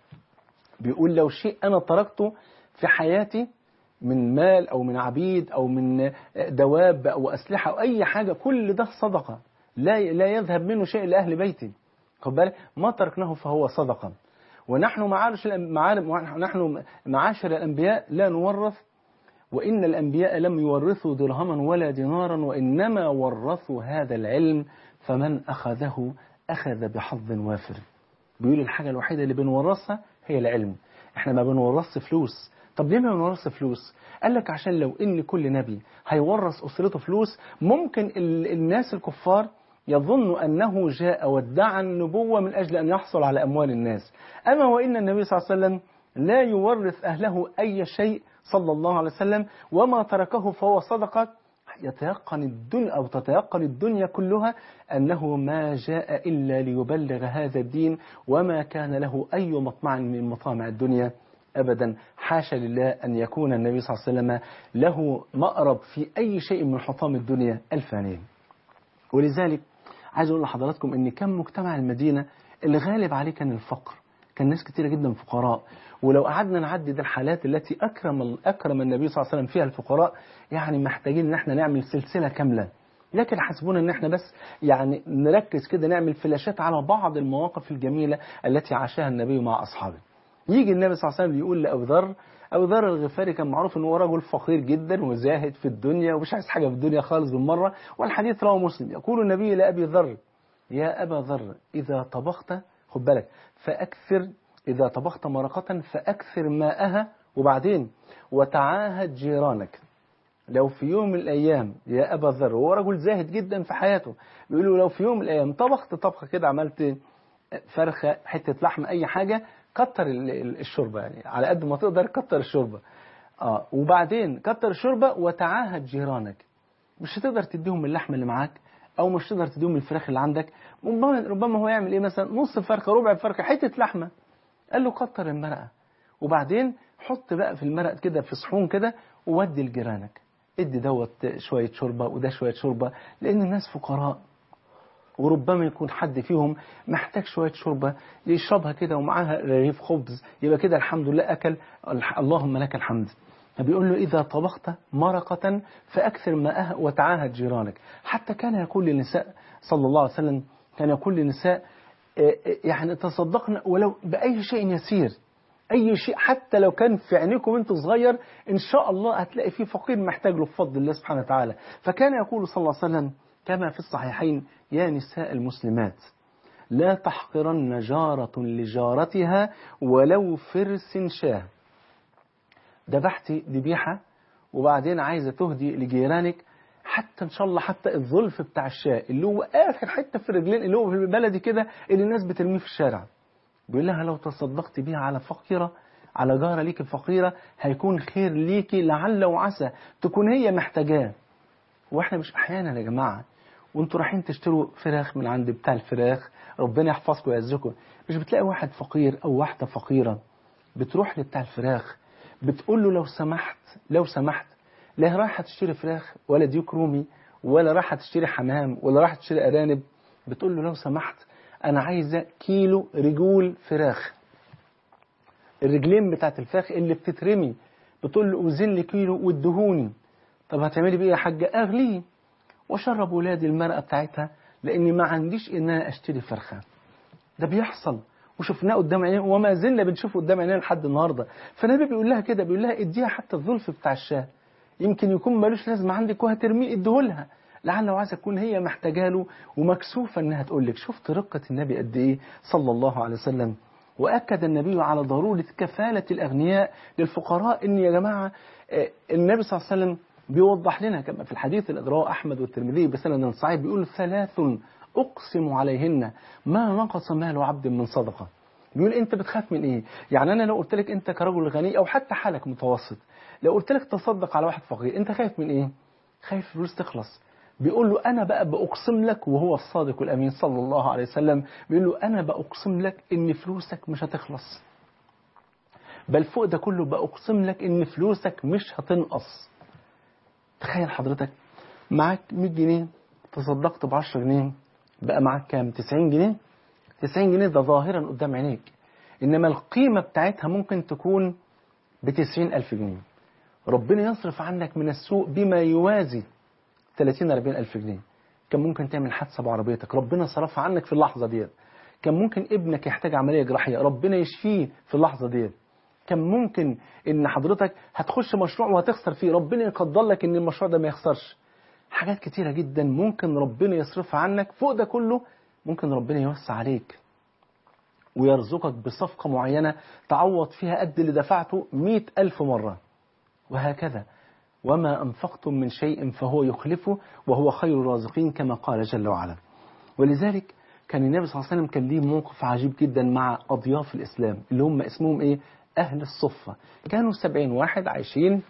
بيقول لو شيء أنا تركته في حياتي من مال أو من عبيد أو من دواب أو أسلحة أو أي حاجة كل ده صدقة لا لا يذهب منه شيء لأهل بيتي خد بالك ما تركناه فهو صدقة ونحن معاشر نحن معاشر الأنبياء لا نورث وإن الأنبياء لم يورثوا درهما ولا دينارا وإنما ورثوا هذا العلم فمن أخذه أخذ بحظ وافر بيقول الحاجة الوحيدة اللي بنورثها هي العلم احنا ما بنورثش فلوس طب ليه ما بنورثش فلوس قال لك عشان لو ان كل نبي هيورث اسرته فلوس ممكن ال الناس الكفار يظن أنه جاء وادعى النبوة من أجل أن يحصل على أموال الناس أما وإن النبي صلى الله عليه وسلم لا يورث أهله أي شيء صلى الله عليه وسلم وما تركه فهو صدقة يتيقن الدنيا أو تتيقن الدنيا كلها أنه ما جاء إلا ليبلغ هذا الدين وما كان له أي مطمع من مطامع الدنيا أبدا حاشا لله أن يكون النبي صلى الله عليه وسلم له مأرب في أي شيء من حطام الدنيا الفانية ولذلك عايز أقول لحضراتكم أن كان مجتمع المدينة الغالب عليه كان الفقر كان ناس كتيرة جدا فقراء ولو قعدنا نعدد الحالات التي أكرم أكرم النبي صلى الله عليه وسلم فيها الفقراء يعني محتاجين إن احنا نعمل سلسلة كاملة لكن حسبونا ان احنا بس يعني نركز كده نعمل فلاشات على بعض المواقف الجميلة التي عاشها النبي مع أصحابه يجي النبي صلى الله عليه وسلم يقول لأبو ذر أبو ذر الغفاري كان معروف ان هو رجل فقير جدا وزاهد في الدنيا ومش عايز حاجة في الدنيا خالص بالمرة والحديث رواه مسلم يقول النبي لأبي ذر يا أبا ذر إذا طبخت خد بالك فأكثر إذا طبخت مرقة فأكثر ماءها وبعدين وتعاهد جيرانك لو في يوم من الأيام يا أبا ذر هو رجل زاهد جدا في حياته بيقول له لو في يوم من الأيام طبخت طبخة كده عملت فرخة حتة لحم أي حاجة كتر الشوربة يعني على قد ما تقدر كتر الشوربة آه وبعدين كتر الشوربة وتعاهد جيرانك مش هتقدر تديهم اللحم اللي معاك او مش تقدر تديهم الفراخ اللي عندك ربما ربما هو يعمل ايه مثلا نص فرخه ربع فرخه حته لحمه قال له كتر المرقه وبعدين حط بقى في المرق كده في صحون كده وودي لجيرانك ادي دوت شويه شوربه وده شويه شوربه لان الناس فقراء وربما يكون حد فيهم محتاج شوية شوربة يشربها كده ومعاها رغيف خبز يبقى كده الحمد لله أكل اللهم لك الحمد فبيقول له إذا طبخت مرقة فأكثر ماءها وتعاهد جيرانك حتى كان يقول للنساء صلى الله عليه وسلم كان يقول للنساء يعني تصدقنا ولو بأي شيء يسير أي شيء حتى لو كان في عينيكم أنتم صغير إن شاء الله هتلاقي فيه فقير محتاج له بفضل الله سبحانه وتعالى فكان يقول صلى الله عليه وسلم كما في الصحيحين يا نساء المسلمات لا تحقرن جارة لجارتها ولو فرس شاه ذبحتي ذبيحة وبعدين عايزة تهدي لجيرانك حتى ان شاء الله حتى الظلف بتاع الشاة اللي هو اخر حته في الرجلين اللي هو في البلدي كده اللي الناس بترميه في الشارع بيقول لها لو تصدقت بيها على فقيره على جاره ليك فقيره هيكون خير ليكي لعل وعسى تكون هي محتاجاه واحنا مش احيانا يا جماعه وانتوا رايحين تشتروا فراخ من عند بتاع الفراخ ربنا يحفظكم ويعزكم مش بتلاقي واحد فقير او واحده فقيره بتروح لبتاع الفراخ بتقول له لو سمحت لو سمحت لا رايحة تشتري فراخ ولا ديك رومي ولا رايحة تشتري حمام ولا رايحة تشتري أرانب بتقول له لو سمحت أنا عايزة كيلو رجول فراخ الرجلين بتاعت الفراخ اللي بتترمي بتقول له أوزن لي كيلو وادهوني طب هتعملي بيه يا حاجة أغليه وشرب ولادي المرأة بتاعتها لأني ما عنديش إن أنا أشتري فرخة ده بيحصل وشفناه قدام عينينا وما زلنا بنشوفه قدام عينينا لحد النهارده فالنبي بيقول لها كده بيقول لها اديها حتى الظلف بتاع الشاه يمكن يكون ملوش لازمه عندك وهترميه اديهولها لعل وعسى تكون هي محتاجه له ومكسوفه انها تقول لك شفت رقه النبي قد ايه صلى الله عليه وسلم واكد النبي على ضروره كفاله الاغنياء للفقراء ان يا جماعه النبي صلى الله عليه وسلم بيوضح لنا كما في الحديث اللي رواه احمد والترمذي بسند صحيح بيقول ثلاث أقسم عليهن ما نقص مال عبد من صدقة بيقول أنت بتخاف من إيه يعني أنا لو قلت لك أنت كرجل غني أو حتى حالك متوسط لو قلت لك تصدق على واحد فقير أنت خايف من إيه خايف فلوس تخلص بيقول له أنا بقى بأقسم لك وهو الصادق الأمين صلى الله عليه وسلم بيقول له أنا بأقسم لك إن فلوسك مش هتخلص بل فوق ده كله بأقسم لك إن فلوسك مش هتنقص تخيل حضرتك معاك 100 جنيه تصدقت ب 10 جنيه بقى معاك كام 90 جنيه 90 جنيه ده ظاهرا قدام عينيك إنما القيمة بتاعتها ممكن تكون ب 90 ألف جنيه ربنا يصرف عنك من السوق بما يوازي 30 40 ألف جنيه كان ممكن تعمل حادثة بعربيتك ربنا صرفها عنك في اللحظة ديت كان ممكن ابنك يحتاج عملية جراحية ربنا يشفيه في اللحظة ديت كان ممكن ان حضرتك هتخش مشروع وهتخسر فيه ربنا يقدر لك ان المشروع ده ما يخسرش حاجات كتيرة جدا ممكن ربنا يصرفها عنك فوق ده كله ممكن ربنا يوسع عليك ويرزقك بصفقة معينة تعوض فيها قد اللي دفعته مئة ألف مرة وهكذا وما أنفقتم من شيء فهو يخلفه وهو خير الرازقين كما قال جل وعلا ولذلك كان النبي صلى الله عليه وسلم كان ليه موقف عجيب جدا مع أضياف الإسلام اللي هم اسمهم إيه أهل الصفة كانوا سبعين واحد عايشين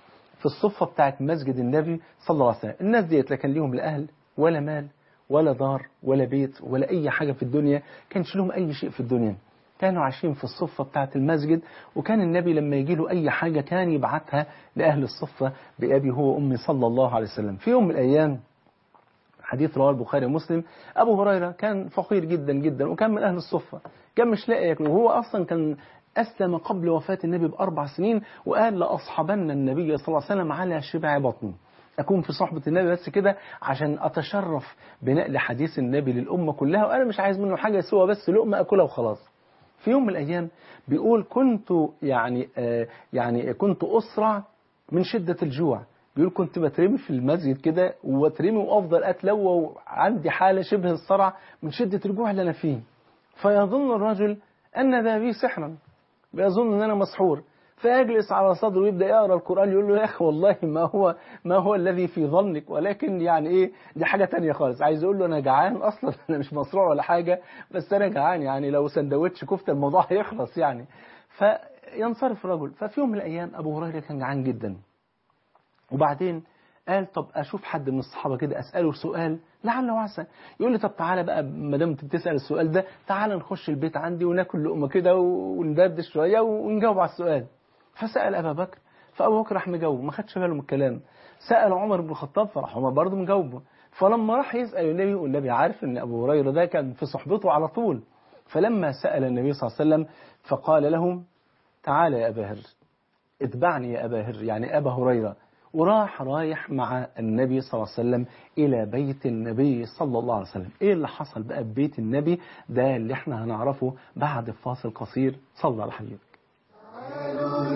في الصفة بتاعت مسجد النبي صلى الله عليه وسلم الناس ديت لا كان ليهم لا أهل ولا مال ولا دار ولا بيت ولا أي حاجة في الدنيا كانش لهم أي شيء في الدنيا كانوا عايشين في الصفة بتاعة المسجد وكان النبي لما يجي له أي حاجة كان يبعتها لأهل الصفة بأبي هو وأمي صلى الله عليه وسلم في يوم من الأيام حديث رواه البخاري ومسلم أبو هريرة كان فقير جدا جدا وكان من أهل الصفة كان مش لاقي ياكل وهو أصلا كان أسلم قبل وفاة النبي بأربع سنين وقال لأصحبن النبي صلى الله عليه وسلم على شبع بطني أكون في صحبة النبي بس كده عشان أتشرف بنقل حديث النبي للأمة كلها وأنا مش عايز منه حاجة سوى بس لقمة أكلها وخلاص في يوم من الأيام بيقول كنت يعني آه يعني كنت أسرع من شدة الجوع بيقول كنت بترمي في المسجد كده واترمي وأفضل أتلوى وعندي حالة شبه الصرع من شدة الجوع اللي أنا فيه فيظن الرجل أن ذا بي سحرا بيظن أن أنا مسحور فيجلس على صدره ويبدأ يقرأ القرآن يقول له يا أخي والله ما هو ما هو الذي في ظنك ولكن يعني إيه دي حاجة تانية خالص عايز يقول له أنا جعان أصلا أنا مش مصروع ولا حاجة بس أنا جعان يعني لو سندوتش كفتة الموضوع هيخلص يعني فينصرف الرجل ففي يوم من الأيام أبو هريرة كان جعان جدا وبعدين قال طب اشوف حد من الصحابه كده اساله سؤال لعل وعسى يقول لي طب تعالى بقى ما دام انت بتسال السؤال ده تعالى نخش البيت عندي وناكل لقمه كده وندردش شويه ونجاوب على السؤال فسال ابا بكر فابو بكر راح مجاوب ما خدش باله من الكلام سال عمر بن الخطاب فراح عمر برضه مجاوبه فلما راح يسال النبي والنبي عارف ان ابو هريره ده كان في صحبته على طول فلما سال النبي صلى الله عليه وسلم فقال له تعالى يا ابا هر اتبعني يا ابا هر يعني ابا هريره وراح رايح مع النبي صلى الله عليه وسلم إلى بيت النبي صلى الله عليه وسلم إيه اللي حصل بقى ببيت النبي ده اللي احنا هنعرفه بعد فاصل قصير صلى على حبيبك قالوا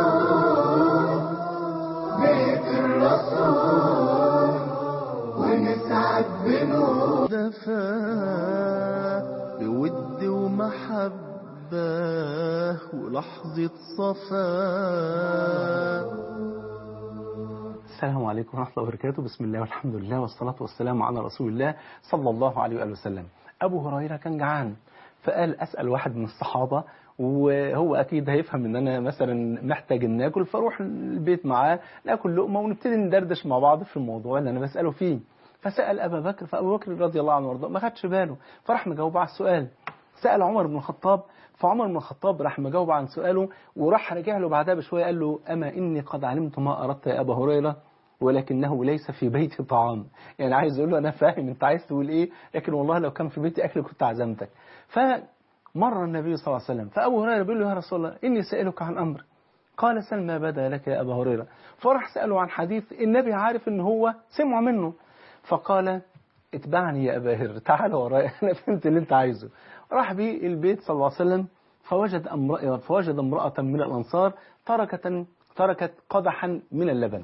نزور بيت الرسول ونسعد بنور دفا بود ومحبة ولحظة صفا السلام عليكم ورحمة الله وبركاته بسم الله والحمد لله والصلاة والسلام على رسول الله صلى الله عليه وآله وسلم أبو هريرة كان جعان فقال أسأل واحد من الصحابة وهو أكيد هيفهم إن أنا مثلا محتاج إن ناكل فأروح البيت معاه ناكل لقمة ونبتدي ندردش مع بعض في الموضوع اللي أنا بسأله فيه فسأل أبا بكر فأبو بكر رضي الله عنه وارضاه ما خدش باله فراح مجاوب على السؤال سأل عمر بن الخطاب فعمر بن الخطاب راح مجاوب عن سؤاله وراح رجع له بعدها بشوية قال له أما إني قد علمت ما أردت يا أبا هريرة ولكنه ليس في بيتي طعام يعني عايز اقول له انا فاهم انت عايز تقول ايه لكن والله لو كان في بيتي اكل كنت عزمتك فمر النبي صلى الله عليه وسلم فابو هريره بيقول له يا رسول الله اني سائلك عن امر قال سل ما بدا لك يا ابا هريره فراح ساله عن حديث النبي عارف ان هو سمع منه فقال اتبعني يا ابا هريره تعال ورايا انا فهمت اللي انت عايزه راح بيه البيت صلى الله عليه وسلم فوجد امرأة فوجد امرأة من الأنصار تركت تركت قدحا من اللبن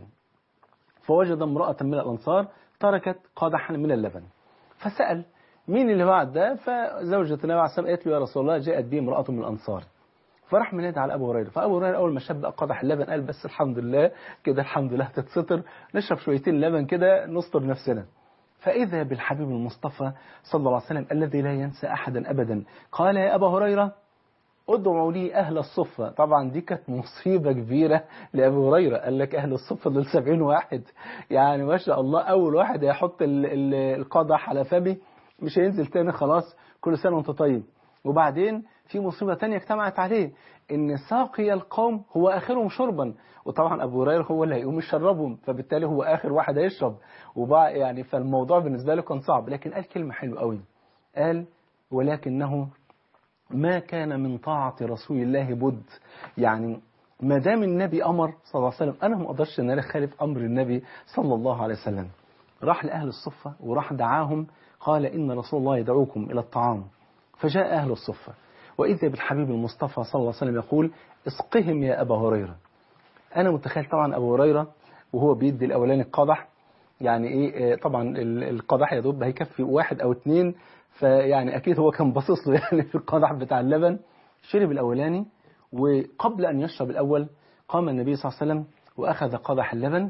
فوجد امرأة من الأنصار تركت قدحا من اللبن فسأل مين اللي بعد ده فزوجة النبي عليه الصلاة قالت له يا رسول الله جاءت بي امرأة من الأنصار فراح منادي على أبو هريرة فأبو هريرة أول ما شاب قدح اللبن قال بس الحمد لله كده الحمد لله تتستر نشرب شويتين لبن كده نستر نفسنا فإذا بالحبيب المصطفى صلى الله عليه وسلم الذي لا ينسى أحدا أبدا قال يا أبا هريرة ادعوا لي أهل الصفة طبعا دي كانت مصيبة كبيرة لأبو هريرة قال لك أهل الصفة دول 70 واحد يعني ما شاء الله أول واحد هيحط ال- ال- القدح على فمي مش هينزل تاني خلاص كل سنة وانت طيب وبعدين في مصيبة تانية اجتمعت عليه ان ساقي القوم هو آخرهم شربا وطبعا أبو هريرة هو اللي هيقوم يشربهم فبالتالي هو آخر واحد هيشرب وبقى يعني فالموضوع بالنسبة له كان صعب لكن قال كلمة حلوة قوي قال ولكنه ما كان من طاعة رسول الله بد يعني ما دام النبي أمر صلى الله عليه وسلم أنا ما أقدرش أن أنا خالف أمر النبي صلى الله عليه وسلم راح لأهل الصفة وراح دعاهم قال إن رسول الله يدعوكم إلى الطعام فجاء أهل الصفة وإذا بالحبيب المصطفى صلى الله عليه وسلم يقول اسقهم يا أبا هريرة أنا متخيل طبعا أبو هريرة وهو بيدي الأولاني القدح يعني إيه آه، طبعا ال- القدح يا دوب هيكفي واحد أو اتنين فيعني أكيد هو كان باصص له يعني في القدح بتاع اللبن شرب الأولاني وقبل أن يشرب الأول قام النبي صلى الله عليه وسلم وأخذ قدح اللبن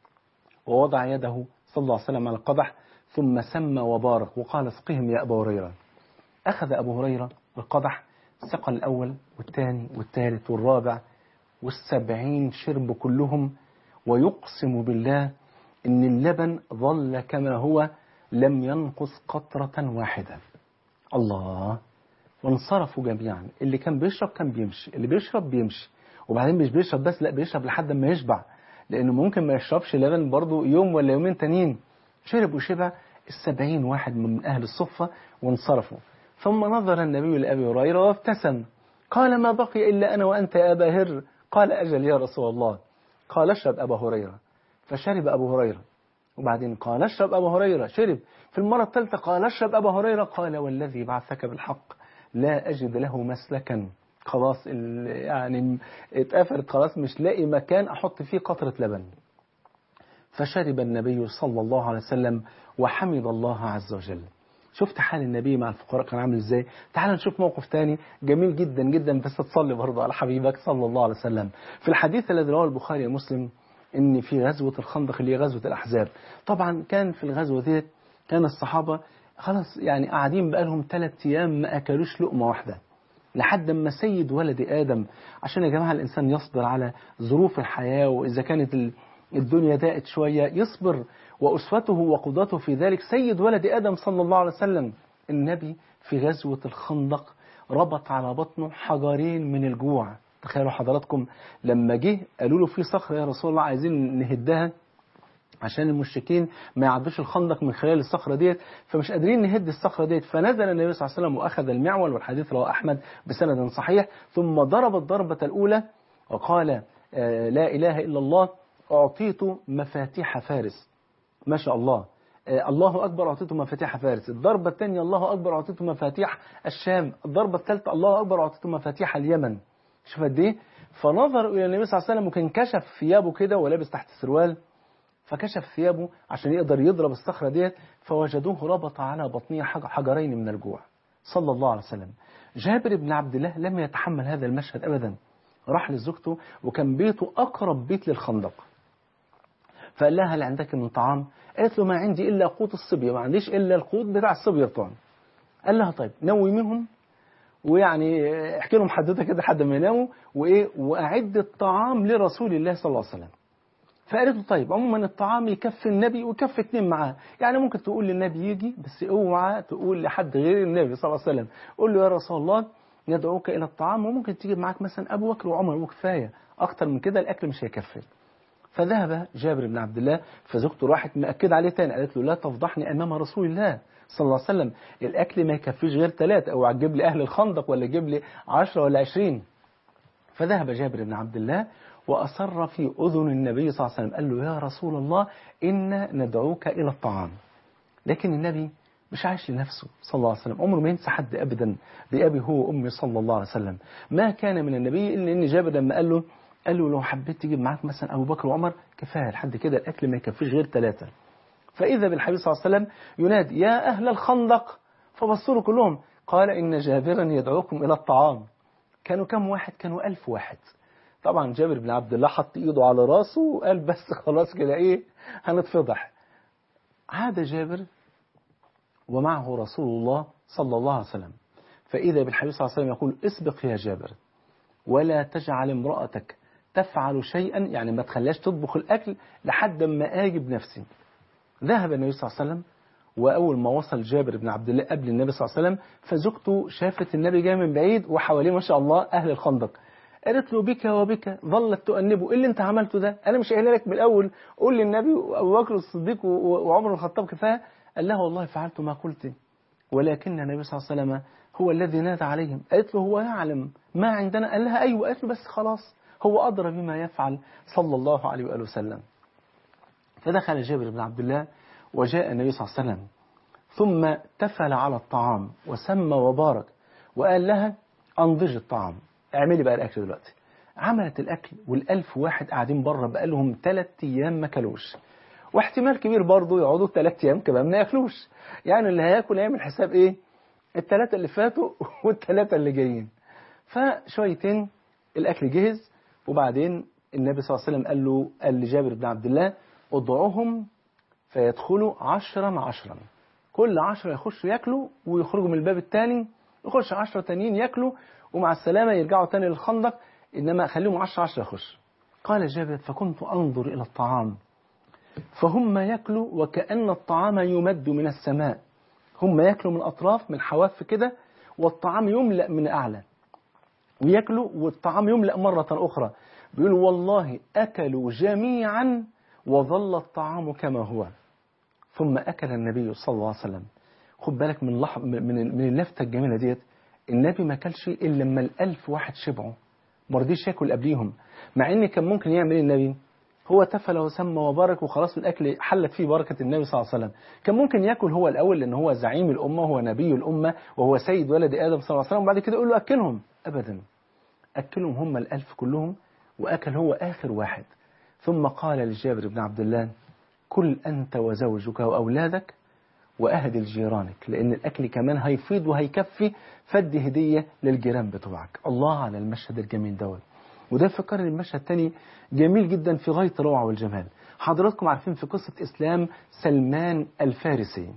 ووضع يده صلى الله عليه وسلم على القدح ثم سمى وبارك وقال اسقهم يا أبا هريرة أخذ أبو هريرة القدح سقى الأول والثاني والثالث والرابع والسبعين شرب كلهم ويقسم بالله إن اللبن ظل كما هو لم ينقص قطرة واحدة الله وانصرفوا جميعا اللي كان بيشرب كان بيمشي اللي بيشرب بيمشي وبعدين مش بيشرب بس لا بيشرب لحد ما يشبع لأنه ممكن ما يشربش لبن برضه يوم ولا يومين تانيين شرب وشبع السبعين واحد من أهل الصفة وانصرفوا ثم نظر النبي لأبي هريرة وابتسم قال ما بقي إلا أنا وأنت يا أبا هر قال أجل يا رسول الله قال اشرب أبا هريرة فشرب أبو هريرة وبعدين قال اشرب أبو هريرة شرب في المرة الثالثة قال اشرب أبا هريرة قال والذي بعثك بالحق لا أجد له مسلكا خلاص يعني اتقفلت خلاص مش لاقي مكان أحط فيه قطرة لبن فشرب النبي صلى الله عليه وسلم وحمد الله عز وجل شفت حال النبي مع الفقراء كان عامل ازاي تعال نشوف موقف تاني جميل جدا جدا بس تصلي برضه على حبيبك صلى الله عليه وسلم في الحديث الذي رواه البخاري ومسلم ان في غزوة الخندق اللي هي غزوة الاحزاب طبعا كان في الغزوة ديت كان الصحابة خلاص يعني قاعدين بقالهم ثلاث ايام ما اكلوش لقمة واحدة لحد ما سيد ولد آدم عشان يا جماعة الإنسان يصبر على ظروف الحياة وإذا كانت الدنيا ضاقت شوية يصبر وأسوته وقدرته في ذلك سيد ولد آدم صلى الله عليه وسلم النبي في غزوة الخندق ربط على بطنه حجرين من الجوع تخيلوا حضراتكم لما جه قالوا له في صخرة يا رسول الله عايزين نهدها عشان المشركين ما يعدوش الخندق من خلال الصخرة ديت فمش قادرين نهد الصخرة ديت فنزل النبي صلى الله عليه وسلم وأخذ المعول والحديث رواه أحمد بسند صحيح ثم ضرب الضربة الأولى وقال آه لا إله إلا الله أعطيت مفاتيح فارس ما شاء الله آه الله أكبر أعطيت مفاتيح فارس الضربة الثانية الله أكبر أعطيت مفاتيح الشام الضربة الثالثة الله أكبر أعطيت مفاتيح اليمن شوف قد إيه فنظر إلى النبي صلى الله عليه وسلم وكان كشف ثيابه كده ولابس تحت السروال فكشف ثيابه عشان يقدر يضرب الصخرة ديت فوجدوه ربط على بطنه حجرين من الجوع صلى الله عليه وسلم جابر بن عبد الله لم يتحمل هذا المشهد أبدا راح لزوجته وكان بيته أقرب بيت للخندق فقال لها هل عندك من طعام قالت له ما عندي إلا قوت الصبية ما عنديش إلا القوت بتاع الصبية بتوعنا قال لها طيب نوي منهم ويعني احكي لهم حدوته كده لحد ما يناموا وايه واعد الطعام لرسول الله صلى الله عليه وسلم فقالت له طيب عموما الطعام يكفي النبي ويكفي اتنين معاه يعني ممكن تقول للنبي يجي بس اوعى تقول لحد غير النبي صلى الله عليه وسلم قول له يا رسول الله ندعوك الى الطعام وممكن تجيب معاك مثلا ابو بكر وعمر وكفايه اكتر من كده الاكل مش هيكفي فذهب جابر بن عبد الله فزوجته راحت مأكد عليه تاني قالت له لا تفضحني امام رسول الله صلى الله عليه وسلم الاكل ما يكفيش غير ثلاثه او تجيب لي اهل الخندق ولا تجيب لي 10 ولا 20 فذهب جابر بن عبد الله وأصر في أذن النبي صلى الله عليه وسلم قال له يا رسول الله إنا ندعوك إلى الطعام لكن النبي مش عايش لنفسه صلى الله عليه وسلم عمره ما ينسى حد أبدا بأبي هو وأمي صلى الله عليه وسلم ما كان من النبي إلا إن جابر لما قال له قال له لو حبيت تجيب معاك مثلا أبو بكر وعمر كفاية لحد كده الأكل ما يكفيش غير ثلاثة فإذا بالحبيب صلى الله عليه وسلم ينادي يا أهل الخندق فبصروا كلهم قال إن جابرا يدعوكم إلى الطعام كانوا كم واحد كانوا ألف واحد طبعا جابر بن عبد الله حط ايده على راسه وقال بس خلاص كده ايه هنتفضح عاد جابر ومعه رسول الله صلى الله عليه وسلم فإذا بالحبيب صلى الله عليه وسلم يقول اسبق يا جابر ولا تجعل امرأتك تفعل شيئا يعني ما تخليهاش تطبخ الأكل لحد ما آجي بنفسي ذهب النبي صلى الله عليه وسلم وأول ما وصل جابر بن عبد الله قبل النبي صلى الله عليه وسلم فزوجته شافت النبي جاي من بعيد وحواليه ما شاء الله أهل الخندق قالت له بك وبك ظلت تؤنبه ايه اللي انت عملته ده انا مش قايل لك من الاول قول للنبي وابو بكر الصديق وعمر الخطاب كفايه قال لها والله فعلت ما قلت ولكن النبي صلى الله عليه وسلم هو الذي نادى عليهم قالت له هو يعلم ما عندنا قال لها ايوه قالت له بس خلاص هو ادرى بما يفعل صلى الله عليه واله وسلم فدخل جابر بن عبد الله وجاء النبي صلى الله عليه وسلم ثم تفل على الطعام وسمى وبارك وقال لها انضج الطعام اعملي بقى الاكل دلوقتي عملت الاكل والالف واحد قاعدين بره بقى لهم ثلاث ايام ما كلوش واحتمال كبير برضه يقعدوا ثلاث ايام كمان ما ياكلوش يعني اللي هياكل هيعمل حساب ايه الثلاثه اللي فاتوا والثلاثه اللي جايين فشويتين الاكل جهز وبعدين النبي صلى الله عليه وسلم قال له قال لجابر بن عبد الله ادعوهم فيدخلوا عشرا عشرا كل عشرة يخشوا ياكلوا ويخرجوا من الباب الثاني يخش عشرة تانيين ياكلوا ومع السلامة يرجعوا تاني للخندق إنما خليهم عشرة عشرة يخش قال جابر فكنت أنظر إلى الطعام فهم يأكلوا وكأن الطعام يمد من السماء هم يأكلوا من أطراف من حواف كده والطعام يملأ من أعلى ويأكلوا والطعام يملأ مرة أخرى بيقولوا والله أكلوا جميعا وظل الطعام كما هو ثم أكل النبي صلى الله عليه وسلم خد بالك من لح... من من اللفتة الجميلة ديت النبي ما كلش إلا لما الألف واحد شبعوا ما رضيش ياكل قبليهم مع إن كان ممكن يعمل إيه النبي هو تفل وسمى وبارك وخلاص الأكل حلت فيه بركة النبي صلى الله عليه وسلم كان ممكن ياكل هو الأول لأن هو زعيم الأمة وهو نبي الأمة وهو سيد ولد آدم صلى الله عليه وسلم وبعد كده يقول له أكلهم أبدا أكلهم هم الألف كلهم وأكل هو آخر واحد ثم قال لجابر بن عبد الله كل أنت وزوجك وأولادك وأهدي لجيرانك لأن الأكل كمان هيفيض وهيكفي فدي هدية للجيران بتوعك الله على المشهد الجميل دوت وده فكرني المشهد تاني جميل جدا في غاية الروعة والجمال حضراتكم عارفين في قصة إسلام سلمان الفارسي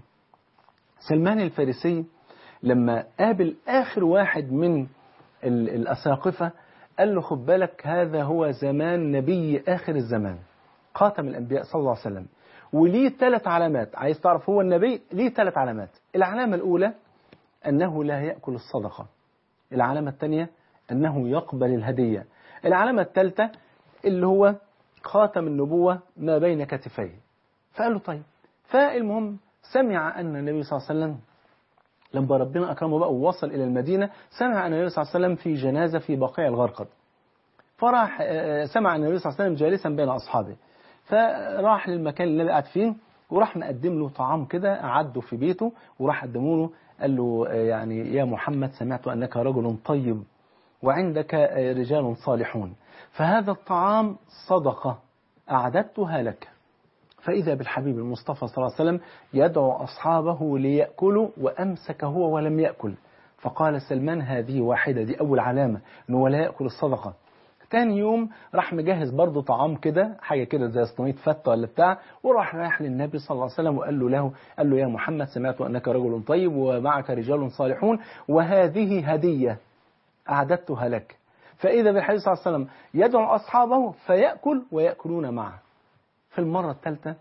سلمان الفارسي لما قابل آخر واحد من الأساقفة قال له خد بالك هذا هو زمان نبي آخر الزمان خاتم الأنبياء صلى الله عليه وسلم وليه ثلاث علامات عايز تعرف هو النبي ليه ثلاث علامات العلامة الأولى أنه لا يأكل الصدقة العلامة الثانية أنه يقبل الهدية العلامة الثالثة اللي هو خاتم النبوة ما بين كتفيه فقال له طيب فالمهم سمع أن النبي صلى الله عليه وسلم لما ربنا أكرمه بقى ووصل إلى المدينة سمع أن النبي صلى الله عليه وسلم في جنازة في بقيع الغرقد فراح سمع أن النبي صلى الله عليه وسلم جالسا بين أصحابه فراح للمكان اللي قاعد فيه وراح مقدم له طعام كده أعده في بيته وراح قدمه له قال له يعني يا محمد سمعت أنك رجل طيب وعندك رجال صالحون فهذا الطعام صدقة أعددتها لك فإذا بالحبيب المصطفى صلى الله عليه وسلم يدعو أصحابه ليأكلوا وأمسك هو ولم يأكل فقال سلمان هذه واحدة دي أول علامة أنه لا يأكل الصدقة تاني يوم راح مجهز برضه طعام كده حاجة كده زي صينية فتة ولا بتاع وراح رايح للنبي صلى الله عليه وسلم وقال له له قال له يا محمد سمعت أنك رجل طيب ومعك رجال صالحون وهذه هدية أعددتها لك فإذا بالحديث صلى الله عليه وسلم يدعو أصحابه فيأكل ويأكلون معه في المرة الثالثة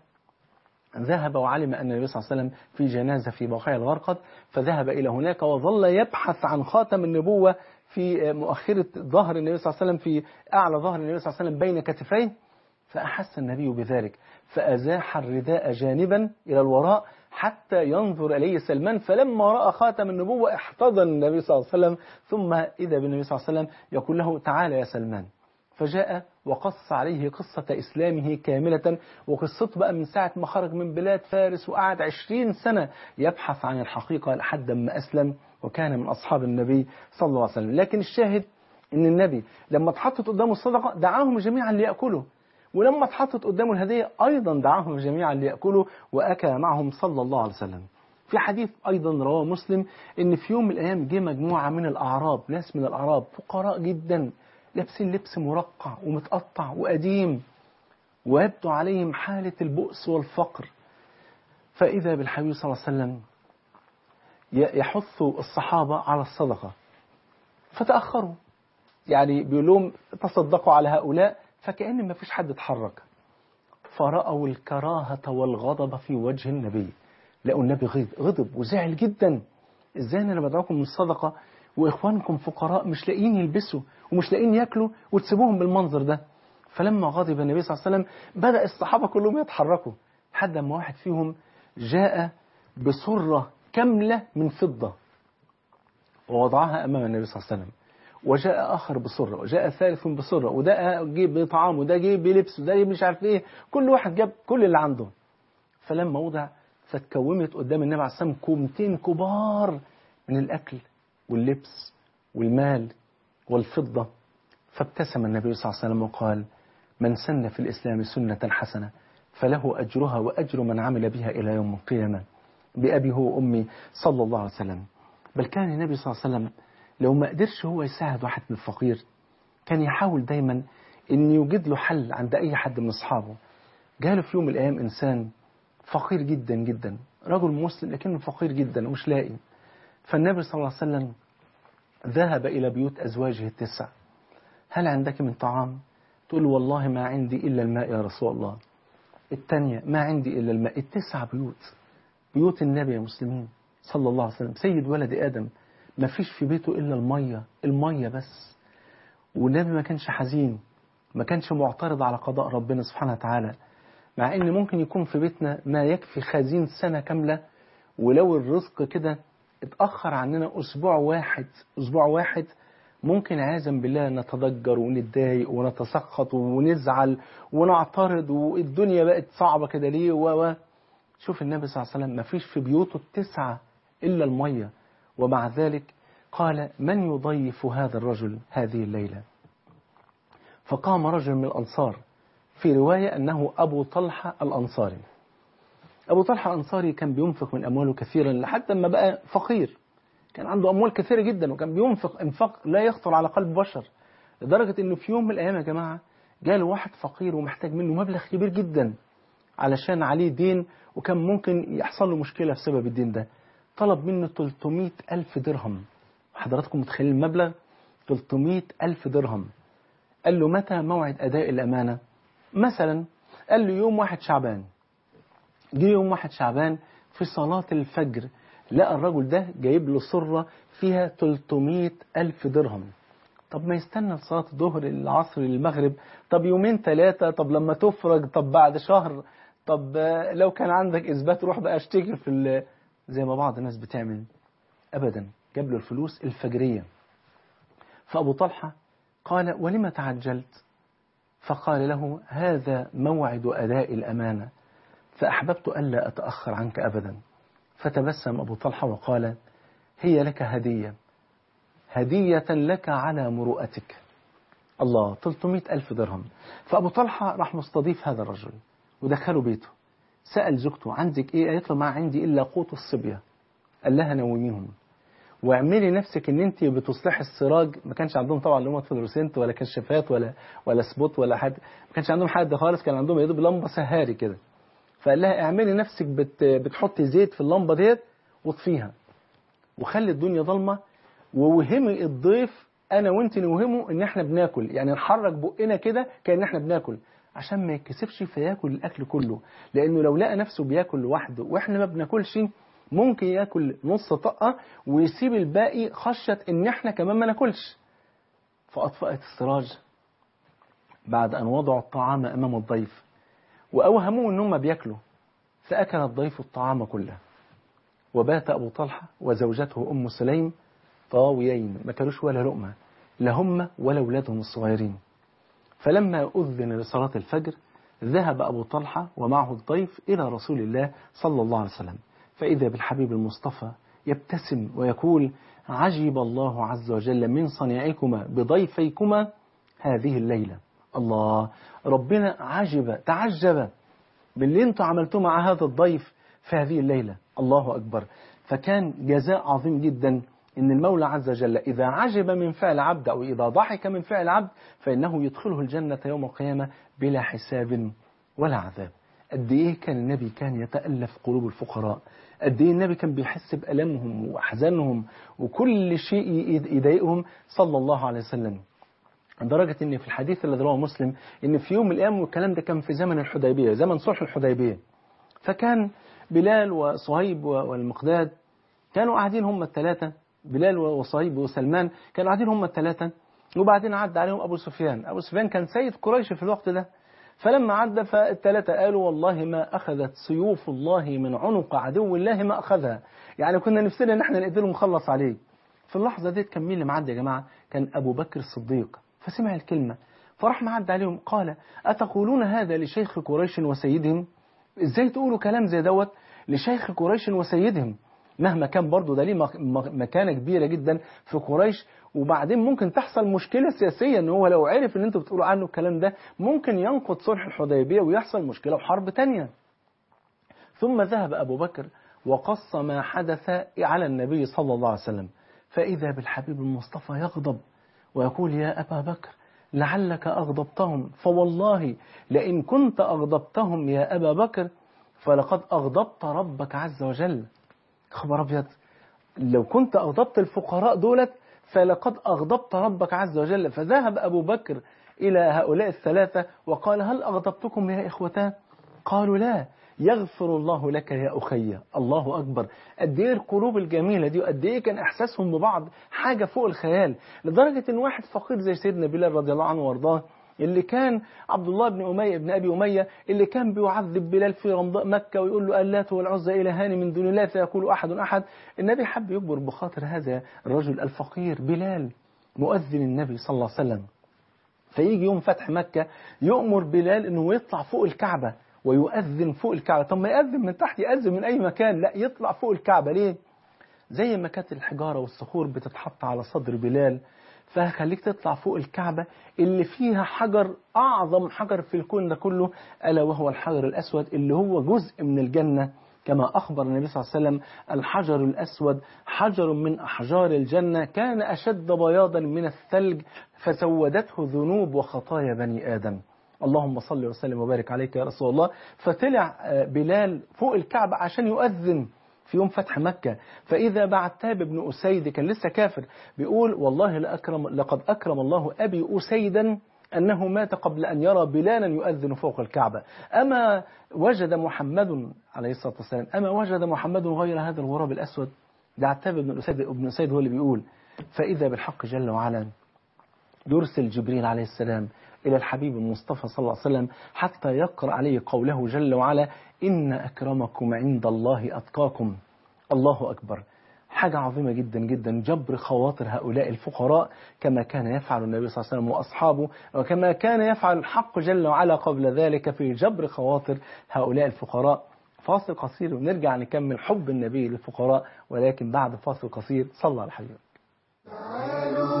ذهب وعلم أن النبي صلى الله عليه وسلم في جنازة في بقيع الغرقد فذهب إلى هناك وظل يبحث عن خاتم النبوة في مؤخرة ظهر النبي صلى الله عليه وسلم في أعلى ظهر النبي صلى الله عليه وسلم بين كتفيه فأحس النبي بذلك فأزاح الرداء جانبا إلى الوراء حتى ينظر إليه سلمان فلما رأى خاتم النبوة احتضن النبي صلى الله عليه وسلم ثم إذا بالنبي صلى الله عليه وسلم يقول له تعالى يا سلمان فجاء وقص عليه قصة إسلامه كاملة وقصته بقى من ساعة ما خرج من بلاد فارس وقعد عشرين سنة يبحث عن الحقيقة لحد ما أسلم وكان من أصحاب النبي صلى الله عليه وسلم لكن الشاهد أن النبي لما اتحطت قدامه الصدقة دعاهم جميعا ليأكلوا ولما اتحطت قدامه الهدية أيضا دعاهم جميعا ليأكلوا وأكل معهم صلى الله عليه وسلم في حديث أيضا رواه مسلم أن في يوم من الأيام جه مجموعة من الأعراب ناس من الأعراب فقراء جدا لابسين لبس مرقع ومتقطع وقديم ويبدو عليهم حالة البؤس والفقر فإذا بالحبيب صلى الله عليه وسلم يحث الصحابة على الصدقة فتأخروا يعني بيقول لهم تصدقوا على هؤلاء فكأن ما فيش حد اتحرك فرأوا الكراهة والغضب في وجه النبي لقوا النبي غضب وزعل جدا ازاي انا بدعوكم من الصدقة واخوانكم فقراء مش لاقيين يلبسوا ومش لاقيين ياكلوا وتسيبوهم بالمنظر ده فلما غضب النبي صلى الله عليه وسلم بدأ الصحابة كلهم يتحركوا لحد ما واحد فيهم جاء بصرة كاملة من فضة ووضعها أمام النبي صلى الله عليه وسلم وجاء آخر بصرة وجاء ثالث بصرة وده جيب بطعام وده جيب بلبس وده جيب مش عارف ايه كل واحد جاب كل اللي عنده فلما وضع فتكومت قدام النبي عليه الصلاة والسلام كومتين كبار من الأكل واللبس والمال والفضة فابتسم النبي صلى الله عليه وسلم وقال من سن في الإسلام سنة حسنة فله أجرها وأجر من عمل بها إلى يوم القيامة بأبي هو أمي صلى الله عليه وسلم بل كان النبي صلى الله عليه وسلم لو ما قدرش هو يساعد واحد من الفقير كان يحاول دايما أن يوجد له حل عند أي حد من أصحابه جاله في يوم من الأيام إنسان فقير جدا جدا رجل مسلم لكنه فقير جدا ومش لاقي فالنبي صلى الله عليه وسلم ذهب إلى بيوت أزواجه التسع هل عندك من طعام؟ تقول والله ما عندي إلا الماء يا رسول الله الثانية ما عندي إلا الماء التسع بيوت بيوت النبي يا مسلمين صلى الله عليه وسلم سيد ولد آدم ما فيش في بيته إلا المية المية بس والنبي ما كانش حزين ما كانش معترض على قضاء ربنا سبحانه وتعالى مع ان ممكن يكون في بيتنا ما يكفي خزين سنة كاملة ولو الرزق كده اتأخر عننا أسبوع واحد أسبوع واحد ممكن عياذا بالله نتضجر ونتضايق ونتسخط ونزعل ونعترض والدنيا بقت صعبة كده ليه و و شوف النبي صلى الله عليه وسلم ما فيش في بيوته التسعة إلا المية ومع ذلك قال من يضيف هذا الرجل هذه الليلة فقام رجل من الأنصار في رواية أنه أبو طلحة الأنصاري أبو طلحة الأنصاري كان بينفق من أمواله كثيرا لحد ما بقى فقير كان عنده أموال كثيرة جدا وكان بينفق انفاق لا يخطر على قلب بشر لدرجة أنه في يوم من الأيام يا جماعة جاله واحد فقير ومحتاج منه مبلغ كبير جدا علشان عليه دين وكان ممكن يحصل له مشكلة بسبب الدين ده طلب منه 300 ألف درهم حضراتكم متخيلين المبلغ 300 ألف درهم قال له متى موعد أداء الأمانة مثلا قال له يوم واحد شعبان جه يوم واحد شعبان في صلاة الفجر لقى الرجل ده جايب له صرة فيها 300 ألف درهم طب ما يستنى صلاة الظهر العصر المغرب طب يومين ثلاثة طب لما تفرج طب بعد شهر طب لو كان عندك إثبات روح بقى اشتكي في ال... زي ما بعض الناس بتعمل أبدا جاب له الفلوس الفجرية فأبو طلحة قال ولم تعجلت فقال له هذا موعد أداء الأمانة فأحببت ألا أتأخر عنك أبدا فتبسم أبو طلحة وقال هي لك هدية هدية لك على مروءتك الله 300 ألف درهم فأبو طلحة راح مستضيف هذا الرجل ودخله بيته سأل زوجته عندك إيه قالت له ما عندي إلا قوت الصبية قال لها نوميهم واعملي نفسك ان انت بتصلحي السراج ما كانش عندهم طبعا اللي هم فلوسنت ولا كشافات ولا ولا سبوت ولا حد ما كانش عندهم حد خالص كان عندهم يا دوب لمبه سهاري كده فقال لها اعملي نفسك بت بتحطي زيت في اللمبه ديت واطفيها وخلي الدنيا ضلمه ووهمي الضيف انا وانت نوهمه ان احنا بناكل يعني نحرك بقنا كده كان احنا بناكل عشان ما يتكسفش فياكل الاكل كله لانه لو لقى نفسه بياكل لوحده واحنا ما بناكلش ممكن ياكل نص طقة ويسيب الباقي خشية ان احنا كمان ما ناكلش فأطفأت السراج بعد أن وضعوا الطعام أمام الضيف وأوهموه ان هم بياكلوا فأكل الضيف الطعام كله وبات أبو طلحة وزوجته أم سليم طاويين ما كانوش ولا لقمة لا هم ولا أولادهم الصغيرين فلما أذن لصلاة الفجر ذهب أبو طلحة ومعه الضيف إلى رسول الله صلى الله عليه وسلم فإذا بالحبيب المصطفى يبتسم ويقول عجب الله عز وجل من صنيعكما بضيفيكما هذه الليلة الله ربنا عجب تعجب باللي انتوا عملتوه مع هذا الضيف في هذه الليلة الله أكبر فكان جزاء عظيم جدا إن المولى عز وجل إذا عجب من فعل عبد أو إذا ضحك من فعل عبد فإنه يدخله الجنة يوم القيامة بلا حساب ولا عذاب قد إيه كان النبي كان يتألف قلوب الفقراء قد إيه النبي كان بيحس بألمهم وأحزانهم وكل شيء يضايقهم صلى الله عليه وسلم لدرجة إن في الحديث الذي رواه مسلم إن في يوم من الأيام والكلام ده كان في زمن الحديبية زمن صلح الحديبية فكان بلال وصهيب والمقداد كانوا قاعدين هم الثلاثة بلال وصهيب وسلمان كانوا قاعدين هم الثلاثة وبعدين عدى عليهم أبو سفيان أبو سفيان كان سيد قريش في الوقت ده فلما عدى فالثلاثة قالوا والله ما أخذت سيوف الله من عنق عدو الله ما أخذها يعني كنا نفسنا إن احنا نقدر نخلص عليه في اللحظة ديت كان مين اللي معدي يا جماعة كان أبو بكر الصديق فسمع الكلمة فراح معدي عليهم قال أتقولون هذا لشيخ قريش وسيدهم إزاي تقولوا كلام زي دوت لشيخ قريش وسيدهم مهما كان برضه ده ليه مكانة كبيرة جدا في قريش وبعدين ممكن تحصل مشكلة سياسية ان هو لو عرف ان انتوا بتقولوا عنه الكلام ده ممكن ينقض صلح الحديبية ويحصل مشكلة وحرب تانية ثم ذهب أبو بكر وقص ما حدث على النبي صلى الله عليه وسلم فإذا بالحبيب المصطفى يغضب ويقول يا أبا بكر لعلك أغضبتهم فوالله لئن كنت أغضبتهم يا أبا بكر فلقد أغضبت ربك عز وجل خبر أبيض لو كنت أغضبت الفقراء دولت فلقد أغضبت ربك عز وجل فذهب أبو بكر إلى هؤلاء الثلاثة وقال هل أغضبتكم يا إخوتان قالوا لا يغفر الله لك يا أخي الله أكبر قد إيه القلوب الجميلة دي وقد إيه كان إحساسهم ببعض حاجة فوق الخيال لدرجة إن واحد فقير زي سيدنا بلال رضي الله عنه وارضاه اللي كان عبد الله بن أمية بن أبي أمية اللي كان بيعذب بلال في رمضاء مكة ويقول له اللات والعزى إلهان من دون الله فيقول أحد أحد النبي حب يكبر بخاطر هذا الرجل الفقير بلال مؤذن النبي صلى الله عليه وسلم فيجي يوم فتح مكة يؤمر بلال أنه يطلع فوق الكعبة ويؤذن فوق الكعبة طب ما يأذن من تحت يأذن من أي مكان لا يطلع فوق الكعبة ليه زي ما كانت الحجارة والصخور بتتحط على صدر بلال فهخليك تطلع فوق الكعبة اللي فيها حجر أعظم حجر في الكون ده كله ألا وهو الحجر الأسود اللي هو جزء من الجنة كما أخبر النبي صلى الله عليه وسلم الحجر الأسود حجر من أحجار الجنة كان أشد بياضا من الثلج فسودته ذنوب وخطايا بني آدم اللهم صل وسلم وبارك عليك يا رسول الله فطلع بلال فوق الكعبة عشان يؤذن في يوم فتح مكة فإذا بعتاب بن أسيد كان لسه كافر بيقول والله لأكرم لقد أكرم الله أبي أسيدا أنه مات قبل أن يرى بلالا يؤذن فوق الكعبة أما وجد محمد عليه الصلاة والسلام أما وجد محمد غير هذا الغراب الأسود ده عتاب بن أسيد ابن أسيد هو اللي بيقول فإذا بالحق جل وعلا يرسل جبريل عليه السلام إلى الحبيب المصطفى صلى الله عليه وسلم حتى يقرأ عليه قوله جل وعلا إن أكرمكم عند الله أتقاكم الله أكبر حاجة عظيمة جدا جدا جبر خواطر هؤلاء الفقراء كما كان يفعل النبي صلى الله عليه وسلم وأصحابه وكما كان يفعل الحق جل وعلا قبل ذلك في جبر خواطر هؤلاء الفقراء فاصل قصير ونرجع نكمل حب النبي للفقراء ولكن بعد فاصل قصير صلى على الحبيب تعالوا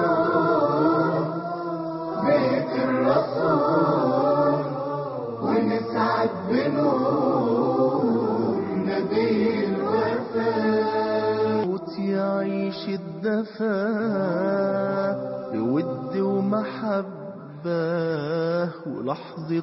نزور بيت الرسول ونسعد بنور نبي الوفاء يعيش الدفا بود ومحبة ولحظة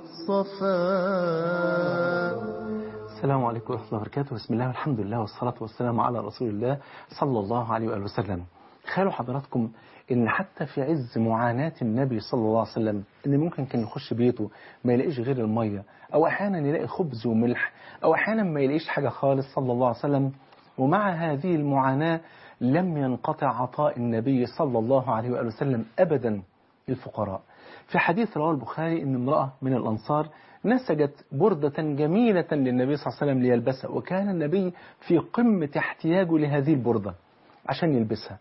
صفاء السلام عليكم ورحمة الله وبركاته بسم الله والحمد لله والصلاة والسلام على رسول الله صلى الله عليه وآله وسلم تخيلوا حضراتكم ان حتى في عز معاناة النبي صلى الله عليه وسلم ان ممكن كان يخش بيته ما يلاقيش غير المية او احيانا يلاقي خبز وملح او احيانا ما يلاقيش حاجة خالص صلى الله عليه وسلم ومع هذه المعاناة لم ينقطع عطاء النبي صلى الله عليه وآله وسلم أبدا للفقراء في حديث رواه البخاري ان امرأة من الأنصار نسجت بردة جميلة للنبي صلى الله عليه وسلم ليلبسها وكان النبي في قمة احتياجه لهذه البردة عشان يلبسها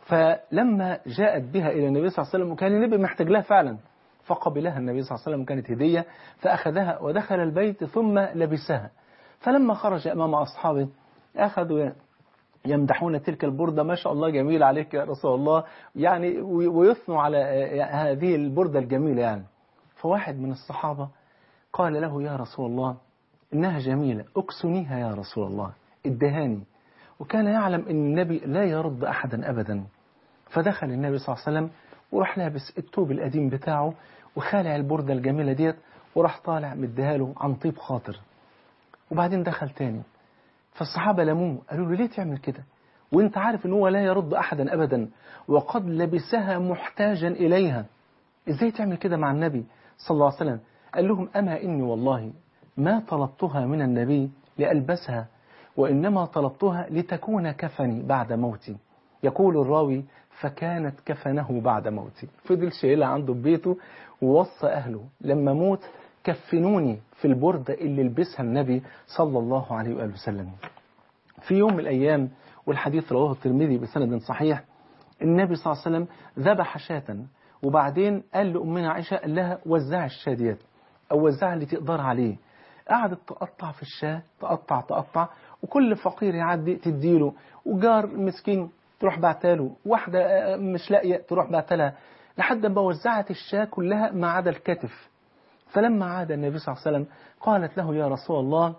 فلما جاءت بها إلى النبي صلى الله عليه وسلم وكان النبي محتاج لها فعلا فقبلها النبي صلى الله عليه وسلم كانت هدية فأخذها ودخل البيت ثم لبسها فلما خرج أمام أصحابه أخذوا يمدحون تلك البردة ما شاء الله جميل عليك يا رسول الله يعني ويثنوا على هذه البردة الجميلة يعني فواحد من الصحابة قال له يا رسول الله إنها جميلة أكسنيها يا رسول الله ادهاني وكان يعلم أن النبي لا يرد أحدا أبدا فدخل النبي صلى الله عليه وسلم وراح لابس التوب القديم بتاعه وخالع البردة الجميلة ديت وراح طالع مديها له عن طيب خاطر وبعدين دخل تاني فالصحابة لموه قالوا له ليه تعمل كده وانت عارف ان هو لا يرد أحدا أبدا وقد لبسها محتاجا إليها ازاي تعمل كده مع النبي صلى الله عليه وسلم قال لهم أما إني والله ما طلبتها من النبي لألبسها وإنما طلبتها لتكون كفني بعد موتي يقول الراوي فكانت كفنه بعد موتي فضل شايلها عنده في بيته ووصى أهله لما موت كفنوني في البردة اللي لبسها النبي صلى الله عليه وآله وسلم في يوم من الأيام والحديث رواه الترمذي بسند صحيح النبي صلى الله عليه وسلم ذبح شاة وبعدين قال لأمنا عائشة قال لها وزع الشاة ديت أو وزع اللي تقدر عليه قعدت تقطع في الشاة تقطع تقطع وكل فقير يعدي تديله وجار مسكين تروح بعتاله واحدة مش لاقية تروح بعتلها لحد ما وزعت الشاة كلها ما عدا الكتف فلما عاد النبي صلى الله عليه وسلم قالت له يا رسول الله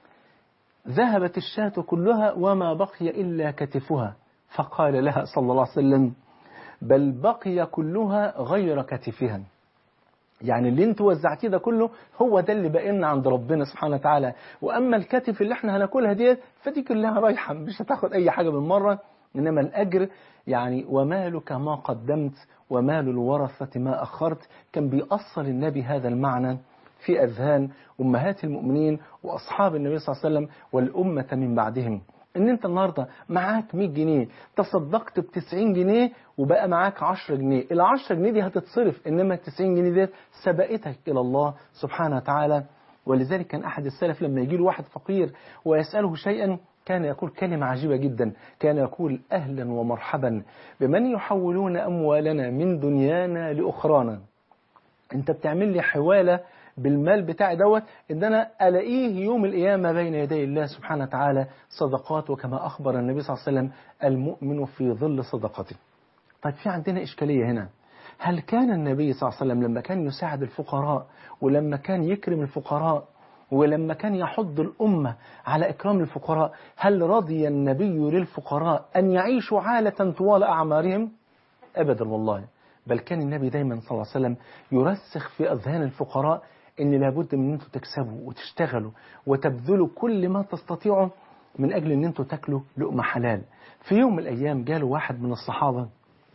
ذهبت الشاة كلها وما بقي إلا كتفها فقال لها صلى الله عليه وسلم بل بقي كلها غير كتفها يعني اللي انت وزعتيه ده كله هو ده اللي باقي لنا عند ربنا سبحانه وتعالى واما الكتف اللي احنا هناكلها ديت فدي كلها رايحه مش هتاخد اي حاجه بالمره إنما الأجر يعني ومالك ما قدمت ومال الورثة ما أخرت كان بيأصل النبي هذا المعنى في أذهان أمهات المؤمنين وأصحاب النبي صلى الله عليه وسلم والأمة من بعدهم ان انت النهاردة معاك 100 جنيه تصدقت ب 90 جنيه وبقى معاك 10 جنيه ال 10 جنيه دي هتتصرف انما ال 90 جنيه دي سبقتك الى الله سبحانه وتعالى ولذلك كان احد السلف لما يجي له واحد فقير ويساله شيئا كان يقول كلمة عجيبة جدا كان يقول أهلا ومرحبا بمن يحولون أموالنا من دنيانا لأخرانا أنت بتعمل لي حوالة بالمال بتاعي دوت ان انا الاقيه يوم القيامه بين يدي الله سبحانه وتعالى صدقات وكما اخبر النبي صلى الله عليه وسلم المؤمن في ظل صدقته. طيب في عندنا اشكاليه هنا. هل كان النبي صلى الله عليه وسلم لما كان يساعد الفقراء ولما كان يكرم الفقراء ولما كان يحض الأمة على إكرام الفقراء هل رضي النبي للفقراء أن يعيشوا عالة طوال أعمارهم؟ أبدا والله بل كان النبي دايما صلى الله عليه وسلم يرسخ في أذهان الفقراء ان لابد من ان انتوا تكسبوا وتشتغلوا وتبذلوا كل ما تستطيعوا من اجل ان انتوا تاكلوا لقمه حلال. في يوم من الايام جاله واحد من الصحابه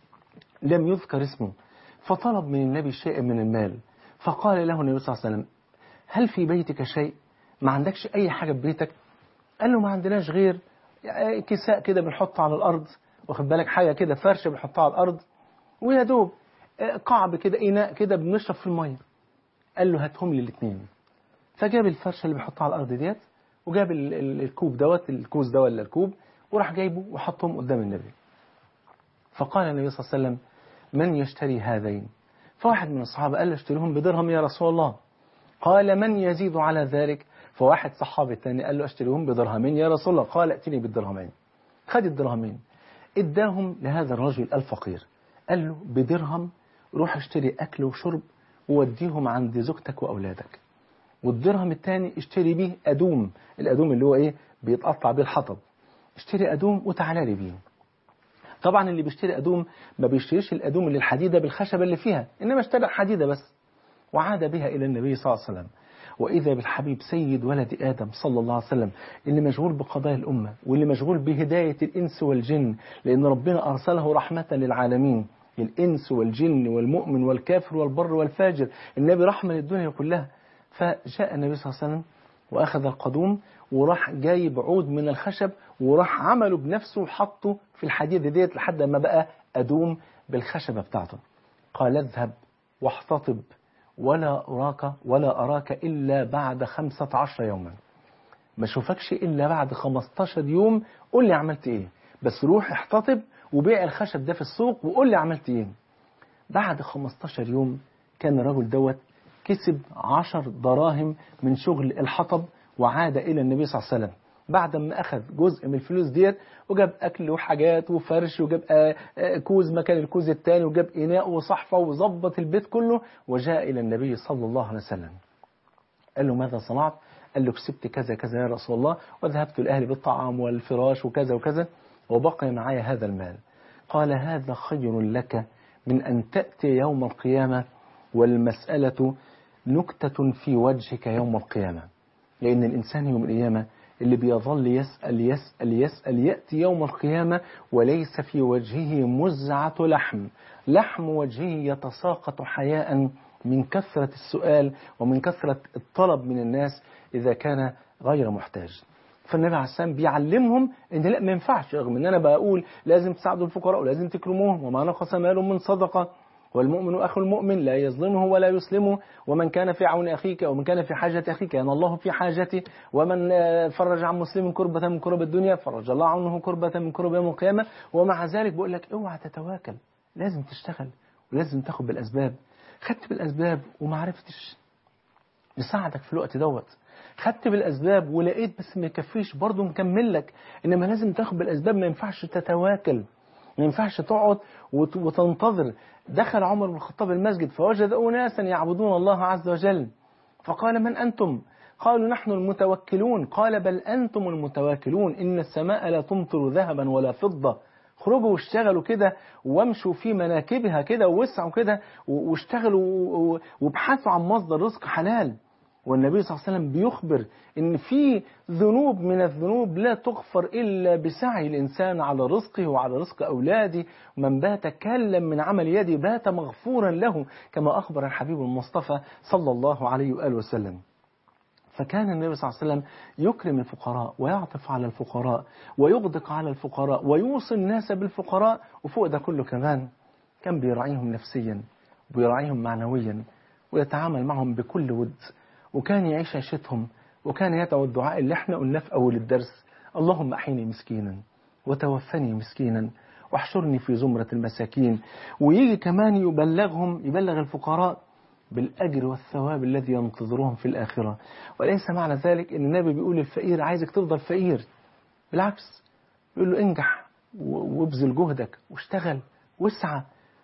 لم يذكر اسمه فطلب من النبي شيئا من المال فقال له النبي صلى الله عليه وسلم هل في بيتك شيء؟ ما عندكش اي حاجه في بيتك؟ قال له ما عندناش غير كساء كده بنحطه على الارض واخد بالك حاجه كده فرشه بنحطها على الارض ويا دوب قعب كده اناء كده بنشرب في الميه قال له هاتهم لي الاثنين فجاب الفرشه اللي بيحطها على الارض ديت وجاب ال- ال- الكوب دوت الكوز ده ولا الكوب وراح جايبه وحطهم قدام النبي فقال النبي صلى الله عليه وسلم من يشتري هذين فواحد من الصحابة قال له اشتريهم بدرهم يا رسول الله قال من يزيد على ذلك فواحد صحابي الثاني قال له اشتريهم بدرهمين يا رسول الله قال ائتني بالدرهمين خد الدرهمين اداهم لهذا الرجل الفقير قال له بدرهم روح اشتري أكل وشرب ووديهم عند زوجتك وأولادك والدرهم الثاني اشتري بيه أدوم الأدوم اللي هو إيه بيتقطع بيه الحطب اشتري أدوم وتعالى لي بيه طبعا اللي بيشتري أدوم ما بيشتريش الأدوم اللي الحديدة بالخشبة اللي فيها إنما اشترى حديدة بس وعاد بها إلى النبي صلى الله عليه وسلم وإذا بالحبيب سيد ولد آدم صلى الله عليه وسلم اللي مشغول بقضايا الأمة واللي مشغول بهداية الإنس والجن لأن ربنا أرسله رحمة للعالمين الإنس والجن والمؤمن والكافر والبر والفاجر النبي رحمة للدنيا كلها فجاء النبي صلى الله عليه وسلم وأخذ القدوم وراح جايب عود من الخشب وراح عمله بنفسه وحطه في الحديدة ديت لحد ما بقى أدوم بالخشبة بتاعته قال اذهب واحتطب ولا أراك ولا أراك إلا بعد خمسة عشر يوما ما اشوفكش إلا بعد 15 يوم قول لي عملت إيه بس روح احتطب وبيع الخشب ده في السوق وقول لي عملت إيه بعد 15 يوم كان الرجل دوت كسب 10 دراهم من شغل الحطب وعاد إلى النبي صلى الله عليه وسلم بعد ما أخذ جزء من الفلوس ديت وجاب أكل وحاجات وفرش وجاب آه، آه، كوز مكان الكوز الثاني وجاب إناء وصحفة وظبط البيت كله وجاء إلى النبي صلى الله عليه وسلم قال له ماذا صنعت؟ قال له كسبت كذا كذا يا رسول الله وذهبت لأهلي بالطعام والفراش وكذا وكذا وبقي معي هذا المال قال هذا خير لك من أن تأتي يوم القيامة والمسألة نكتة في وجهك يوم القيامة لأن الإنسان يوم القيامة اللي بيظل يسأل يسأل يسأل يأتي يوم القيامة وليس في وجهه مزعة لحم لحم وجهه يتساقط حياء من كثرة السؤال ومن كثرة الطلب من الناس إذا كان غير محتاج فالنبي عليه السلام بيعلمهم ان لا ما ينفعش رغم ان انا بقول لازم تساعدوا الفقراء ولازم تكرموهم وما نقص مال من صدقه والمؤمن اخو المؤمن لا يظلمه ولا يسلمه ومن كان في عون اخيك ومن كان في حاجه اخيك كان الله في حاجته ومن آه، فرج عن مسلم كربة من كرب الدنيا فرج الله عنه كربة من كرب يوم القيامه ومع ذلك بقول لك اوعى تتواكل لازم تشتغل ولازم تاخد بالاسباب خدت بالاسباب وما عرفتش يساعدك في الوقت دوت خدت بالاسباب ولقيت بس ما يكفيش برضه مكمل لك انما لازم تاخد بالاسباب ما ينفعش تتواكل ما ينفعش تقعد وت- وتنتظر دخل عمر بن الخطاب المسجد فوجد اناسا يعبدون الله عز وجل فقال من انتم قالوا نحن المتوكلون قال بل انتم المتواكلون ان السماء لا تمطر ذهبا ولا فضه خرجوا واشتغلوا كده وامشوا في مناكبها كده ووسعوا كده و- واشتغلوا و- و- وابحثوا عن مصدر رزق حلال والنبي صلى الله عليه وسلم بيخبر ان في ذنوب من الذنوب لا تغفر الا بسعي الانسان على رزقه وعلى رزق اولاده من بات كلا من عمل يده بات مغفورا له كما اخبر الحبيب المصطفى صلى الله عليه واله وسلم فكان النبي صلى الله عليه وسلم يكرم الفقراء ويعطف على الفقراء ويغدق على الفقراء ويوصي الناس بالفقراء وفوق ده كله كمان كان بيراعيهم نفسيا وبيراعيهم معنويا ويتعامل معهم بكل ود وكان يعيش عيشتهم وكان يدعو الدعاء اللي احنا قلناه في أول الدرس اللهم أحيني مسكينا وتوفني مسكينا واحشرني في زمرة المساكين ويجي كمان يبلغهم يبلغ الفقراء بالأجر والثواب الذي ينتظرهم في الآخرة وليس معنى ذلك أن النبي بيقول للفقير عايزك تفضل فقير بالعكس يقول له انجح وابذل جهدك واشتغل واسعى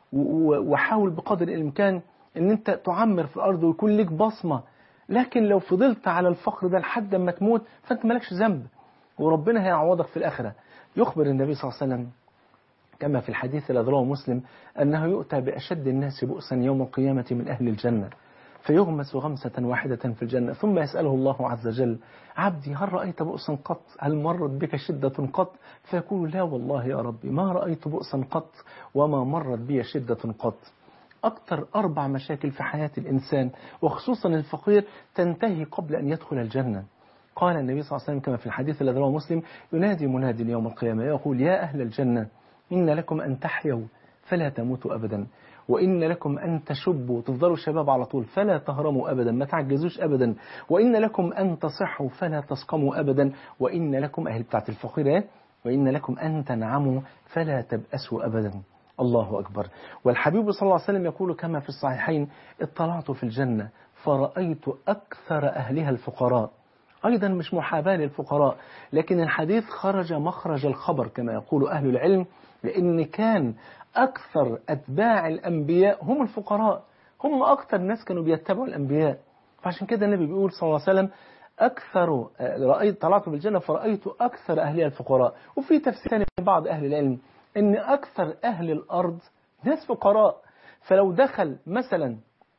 وحاول بقدر الإمكان أن أنت تعمر في الأرض ويكون لك بصمة لكن لو فضلت على الفقر ده لحد ما تموت فأنت مالكش ذنب وربنا هيعوضك في الآخرة يخبر النبي صلى الله عليه وسلم كما في الحديث الذي رواه مسلم أنه يؤتى بأشد الناس بؤسا يوم القيامة من أهل الجنة فيغمس غمسة واحدة في الجنة ثم يسأله الله عز وجل عبدي هل رأيت بؤسا قط هل مرت بك شدة قط فيقول لا والله يا ربي ما رأيت بؤسا قط وما مرت بي شدة قط أكثر أربع مشاكل في حياة الإنسان وخصوصا الفقير تنتهي قبل أن يدخل الجنة قال النبي صلى الله عليه وسلم كما في الحديث الذي رواه مسلم ينادي مناد يوم القيامة يقول يا أهل الجنة إن لكم أن تحيوا فلا تموتوا أبدا وإن لكم أن تشبوا تفضلوا شباب على طول فلا تهرموا أبدا ما تعجزوش أبدا وإن لكم أن تصحوا فلا تسقموا أبدا وإن لكم أهل بتاعت الفقيرة وإن لكم أن تنعموا فلا تبأسوا أبدا الله أكبر والحبيب صلى الله عليه وسلم يقول كما في الصحيحين اطلعت في الجنة فرأيت أكثر أهلها الفقراء أيضا مش محاباة للفقراء لكن الحديث خرج مخرج الخبر كما يقول أهل العلم لأن كان أكثر أتباع الأنبياء هم الفقراء هم أكثر ناس كانوا بيتبعوا الأنبياء فعشان كده النبي بيقول صلى الله عليه وسلم أكثر رأيت طلعت بالجنة فرأيت أكثر أهلها الفقراء وفي تفسير بعض أهل العلم أن أكثر أهل الأرض ناس فقراء فلو دخل مثلا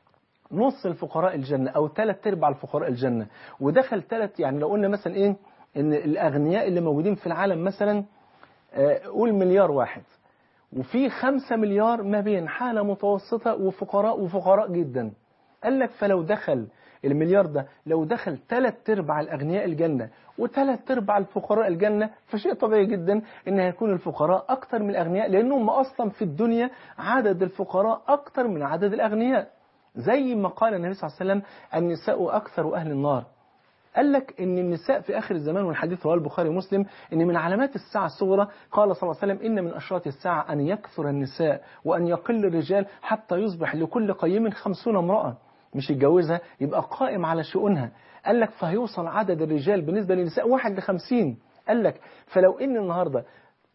نص الفقراء الجنة أو ثلاث أرباع الفقراء الجنة ودخل ثلاث يعني لو قلنا مثلا إيه إن الأغنياء اللي موجودين في العالم مثلا قول مليار واحد وفي خمسة مليار ما بين حالة متوسطة وفقراء وفقراء جدا قال لك فلو دخل المليار ده لو دخل ثلاث ارباع الاغنياء الجنه وثلاث ارباع الفقراء الجنه فشيء طبيعي جدا ان هيكون الفقراء اكثر من الاغنياء لانهم اصلا في الدنيا عدد الفقراء اكثر من عدد الاغنياء زي ما قال النبي صلى الله عليه وسلم النساء اكثر اهل النار قال لك ان النساء في اخر الزمان والحديث رواه البخاري ومسلم ان من علامات الساعه الصغرى قال صلى الله عليه وسلم ان من اشراط الساعه ان يكثر النساء وان يقل الرجال حتى يصبح لكل قيم خمسون امراه مش يتجوزها يبقى قائم على شؤونها قال لك فهيوصل عدد الرجال بالنسبة للنساء واحد لخمسين قال لك فلو ان النهاردة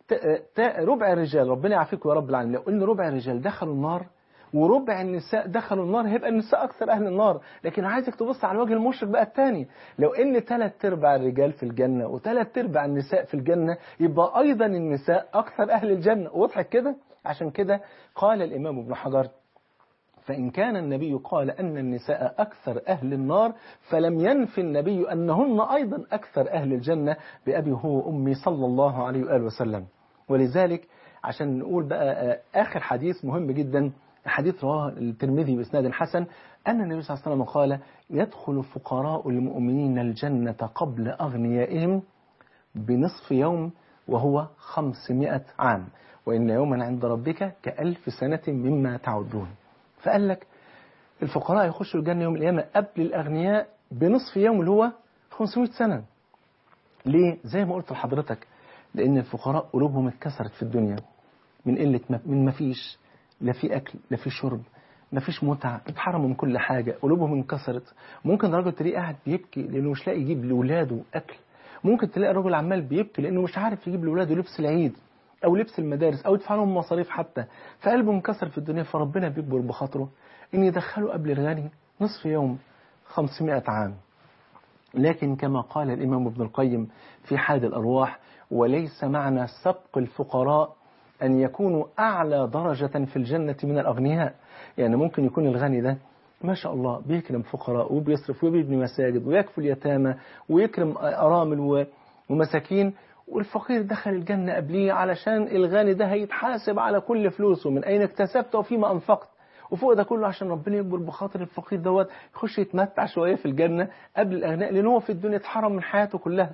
ربع الرجال ربنا يعافيكم يا رب العالمين لو ان ربع الرجال دخلوا النار وربع النساء دخلوا النار هيبقى النساء أكثر أهل النار لكن عايزك تبص على الوجه المشرق بقى الثاني لو إن ثلاث أرباع الرجال في الجنة وثلاث أرباع النساء في الجنة يبقى أيضا النساء أكثر أهل الجنة وضحك كده عشان كده قال الإمام ابن حجر فإن كان النبي قال أن النساء أكثر أهل النار فلم ينفي النبي أنهن أيضا أكثر أهل الجنة بأبي هو أمي صلى الله عليه وآله وسلم ولذلك عشان نقول بقى آخر حديث مهم جدا حديث رواه الترمذي بإسناد حسن أن النبي صلى الله عليه وسلم قال يدخل فقراء المؤمنين الجنة قبل أغنيائهم بنصف يوم وهو خمسمائة عام وإن يوما عند ربك كألف سنة مما تعدون فقال لك الفقراء يخشوا الجنة يوم القيامة قبل الأغنياء بنصف يوم اللي هو 500 سنة ليه؟ زي ما قلت لحضرتك لأن الفقراء قلوبهم اتكسرت في الدنيا من قلة ما من ما فيش لا في أكل لا في شرب ما فيش متعة اتحرموا من كل حاجة قلوبهم انكسرت ممكن راجل تلاقيه قاعد بيبكي لأنه مش لاقي يجيب لأولاده أكل ممكن تلاقي راجل عمال بيبكي لأنه مش عارف يجيب لأولاده لبس العيد أو لبس المدارس أو يدفع لهم مصاريف حتى فقلبه انكسر في الدنيا فربنا بيكبر بخاطره إن يدخله قبل الغني نصف يوم 500 عام لكن كما قال الإمام ابن القيم في حاد الأرواح وليس معنى سبق الفقراء أن يكونوا أعلى درجة في الجنة من الأغنياء يعني ممكن يكون الغني ده ما شاء الله بيكرم فقراء وبيصرف وبيبني مساجد ويكفل يتامى ويكرم أرامل و- ومساكين والفقير دخل الجنة قبليه علشان الغني ده هيتحاسب على كل فلوسه من أين اكتسبت وفيما أنفقت وفوق ده كله عشان ربنا يكبر بخاطر الفقير دوت يخش يتمتع شوية في الجنة قبل الأغنياء لأن هو في الدنيا اتحرم من حياته كلها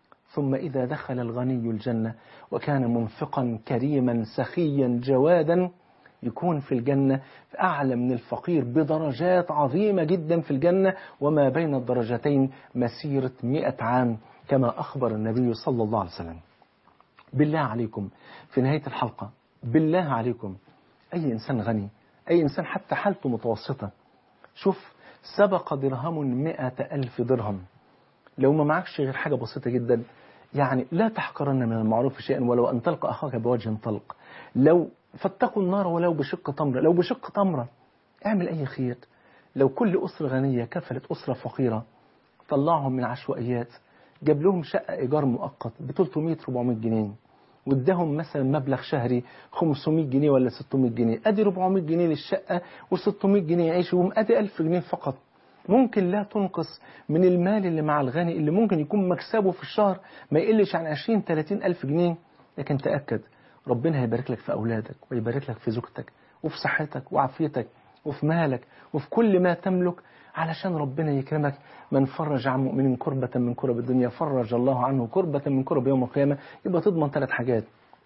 ثم إذا دخل الغني الجنة وكان منفقا كريما سخيا جوادا يكون في الجنة أعلى من الفقير بدرجات عظيمة جدا في الجنة وما بين الدرجتين مسيرة مئة عام كما أخبر النبي صلى الله عليه وسلم بالله عليكم في نهاية الحلقة بالله عليكم أي إنسان غني أي إنسان حتى حالته متوسطة شوف سبق درهم مئة ألف درهم لو ما معكش غير حاجة بسيطة جدا يعني لا تحقرن من المعروف شيئا ولو أن تلقى أخاك بوجه طلق لو فاتقوا النار ولو بشق تمرة لو بشق تمرة اعمل أي خير لو كل أسرة غنية كفلت أسرة فقيرة طلعهم من عشوائيات جاب لهم شقة إيجار مؤقت ب 300 400 جنيه واداهم مثلا مبلغ شهري 500 جنيه ولا 600 جنيه ادي 400 جنيه للشقة و600 جنيه يعيشوا بهم ادي 1000 جنيه فقط ممكن لا تنقص من المال اللي مع الغني اللي ممكن يكون مكسبه في الشهر ما يقلش عن 20 30 ألف جنيه لكن تأكد ربنا هيبارك لك في أولادك ويبارك لك في زوجتك وفي صحتك وعافيتك وفي مالك وفي كل ما تملك علشان ربنا يكرمك من فرج عن مؤمن كربة من كرب الدنيا فرج الله عنه كربة من كرب يوم القيامة يبقى تضمن ثلاث حاجات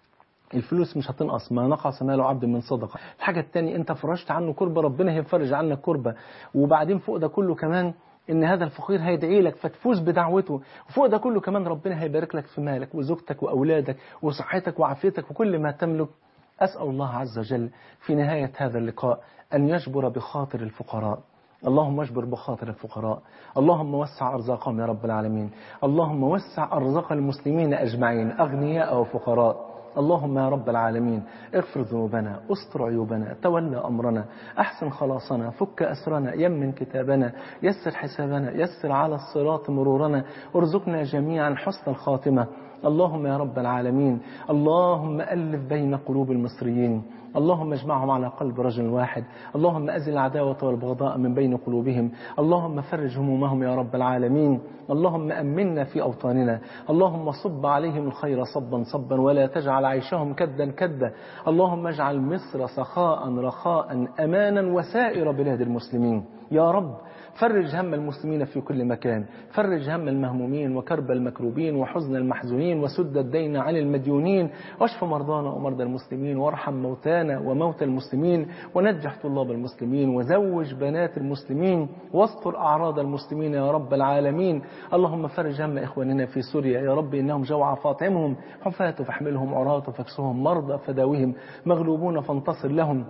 الفلوس مش هتنقص ما نقص مال عبد من صدقة الحاجة التانية انت فرجت عنه كربة ربنا هيفرج عنك كربة وبعدين فوق ده كله كمان ان هذا الفقير هيدعي لك فتفوز بدعوته وفوق ده كله كمان ربنا هيبارك لك في مالك وزوجتك واولادك وصحتك وعافيتك وكل ما تملك اسال الله عز وجل في نهايه هذا اللقاء ان يجبر بخاطر الفقراء اللهم اجبر بخاطر الفقراء اللهم وسع أرزاقهم يا رب العالمين اللهم وسع أرزاق المسلمين أجمعين أغنياء وفقراء اللهم يا رب العالمين اغفر ذنوبنا استر عيوبنا تولى أمرنا أحسن خلاصنا فك أسرنا يمن كتابنا يسر حسابنا يسر على الصراط مرورنا ارزقنا جميعا حسن الخاتمة اللهم يا رب العالمين اللهم ألف بين قلوب المصريين اللهم اجمعهم على قلب رجل واحد اللهم أزل العداوة والبغضاء من بين قلوبهم اللهم فرج همومهم يا رب العالمين اللهم أمنا في أوطاننا اللهم صب عليهم الخير صبا صبا ولا تجعل عيشهم كدا كدا اللهم اجعل مصر سخاء رخاء أمانا وسائر بلاد المسلمين يا رب فرج هم المسلمين في كل مكان فرج هم المهمومين وكرب المكروبين وحزن المحزونين وسد الدين عن المديونين واشف مرضانا ومرضى المسلمين وارحم موتانا وموتى المسلمين ونجح طلاب المسلمين وزوج بنات المسلمين واستر أعراض المسلمين يا رب العالمين اللهم فرج هم إخواننا في سوريا يا رب إنهم جوع فاطعمهم حفاة فاحملهم عراة فاكسهم مرضى فداوهم مغلوبون فانتصر لهم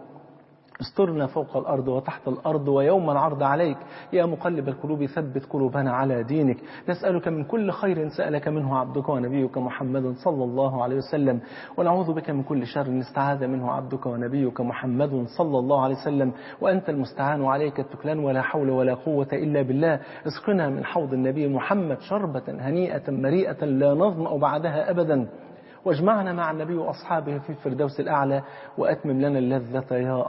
استرنا فوق الأرض وتحت الأرض ويوم العرض عليك يا مقلب القلوب ثبت قلوبنا على دينك نسألك من كل خير سألك منه عبدك ونبيك محمد صلى الله عليه وسلم ونعوذ بك من كل شر استعاذ منه عبدك ونبيك محمد صلى الله عليه وسلم وأنت المستعان وعليك التكلان ولا حول ولا قوة إلا بالله اسقنا من حوض النبي محمد شربة هنيئة مريئة لا نظمأ بعدها أبدا واجمعنا مع النبي وأصحابه في الفردوس الأعلى وأتمم لنا اللذة يا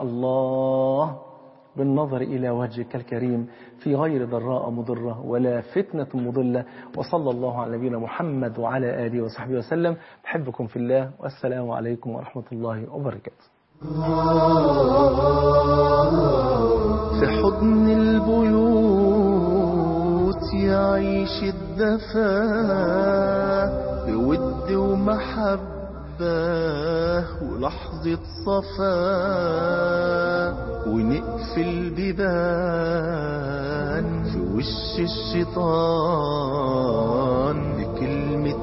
الله بالنظر إلى وجهك الكريم في غير ضراء مضرة ولا فتنة مضلة وصلى الله على نبينا محمد وعلى آله وصحبه وسلم بحبكم في الله والسلام عليكم ورحمة الله وبركاته في حضن البيوت يعيش الدفا بود ومحبة ولحظة صفا ونقفل بيبان في وش الشيطان بكلمة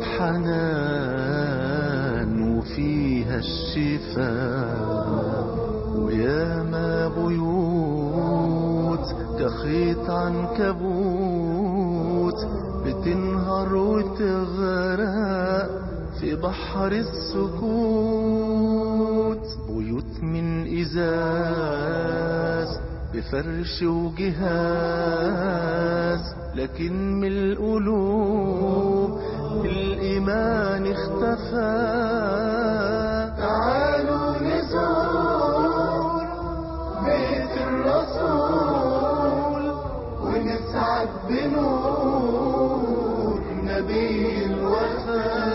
حنان وفيها الشفاء وياما بيوت كخيط عنكبوت بتنهار وتغرق في بحر السكوت بيوت من إزاز بفرش وجهاز لكن من القلوب الإيمان اختفى تعالوا نزور بيت الرسول ضاعت بنور نبي الوفاء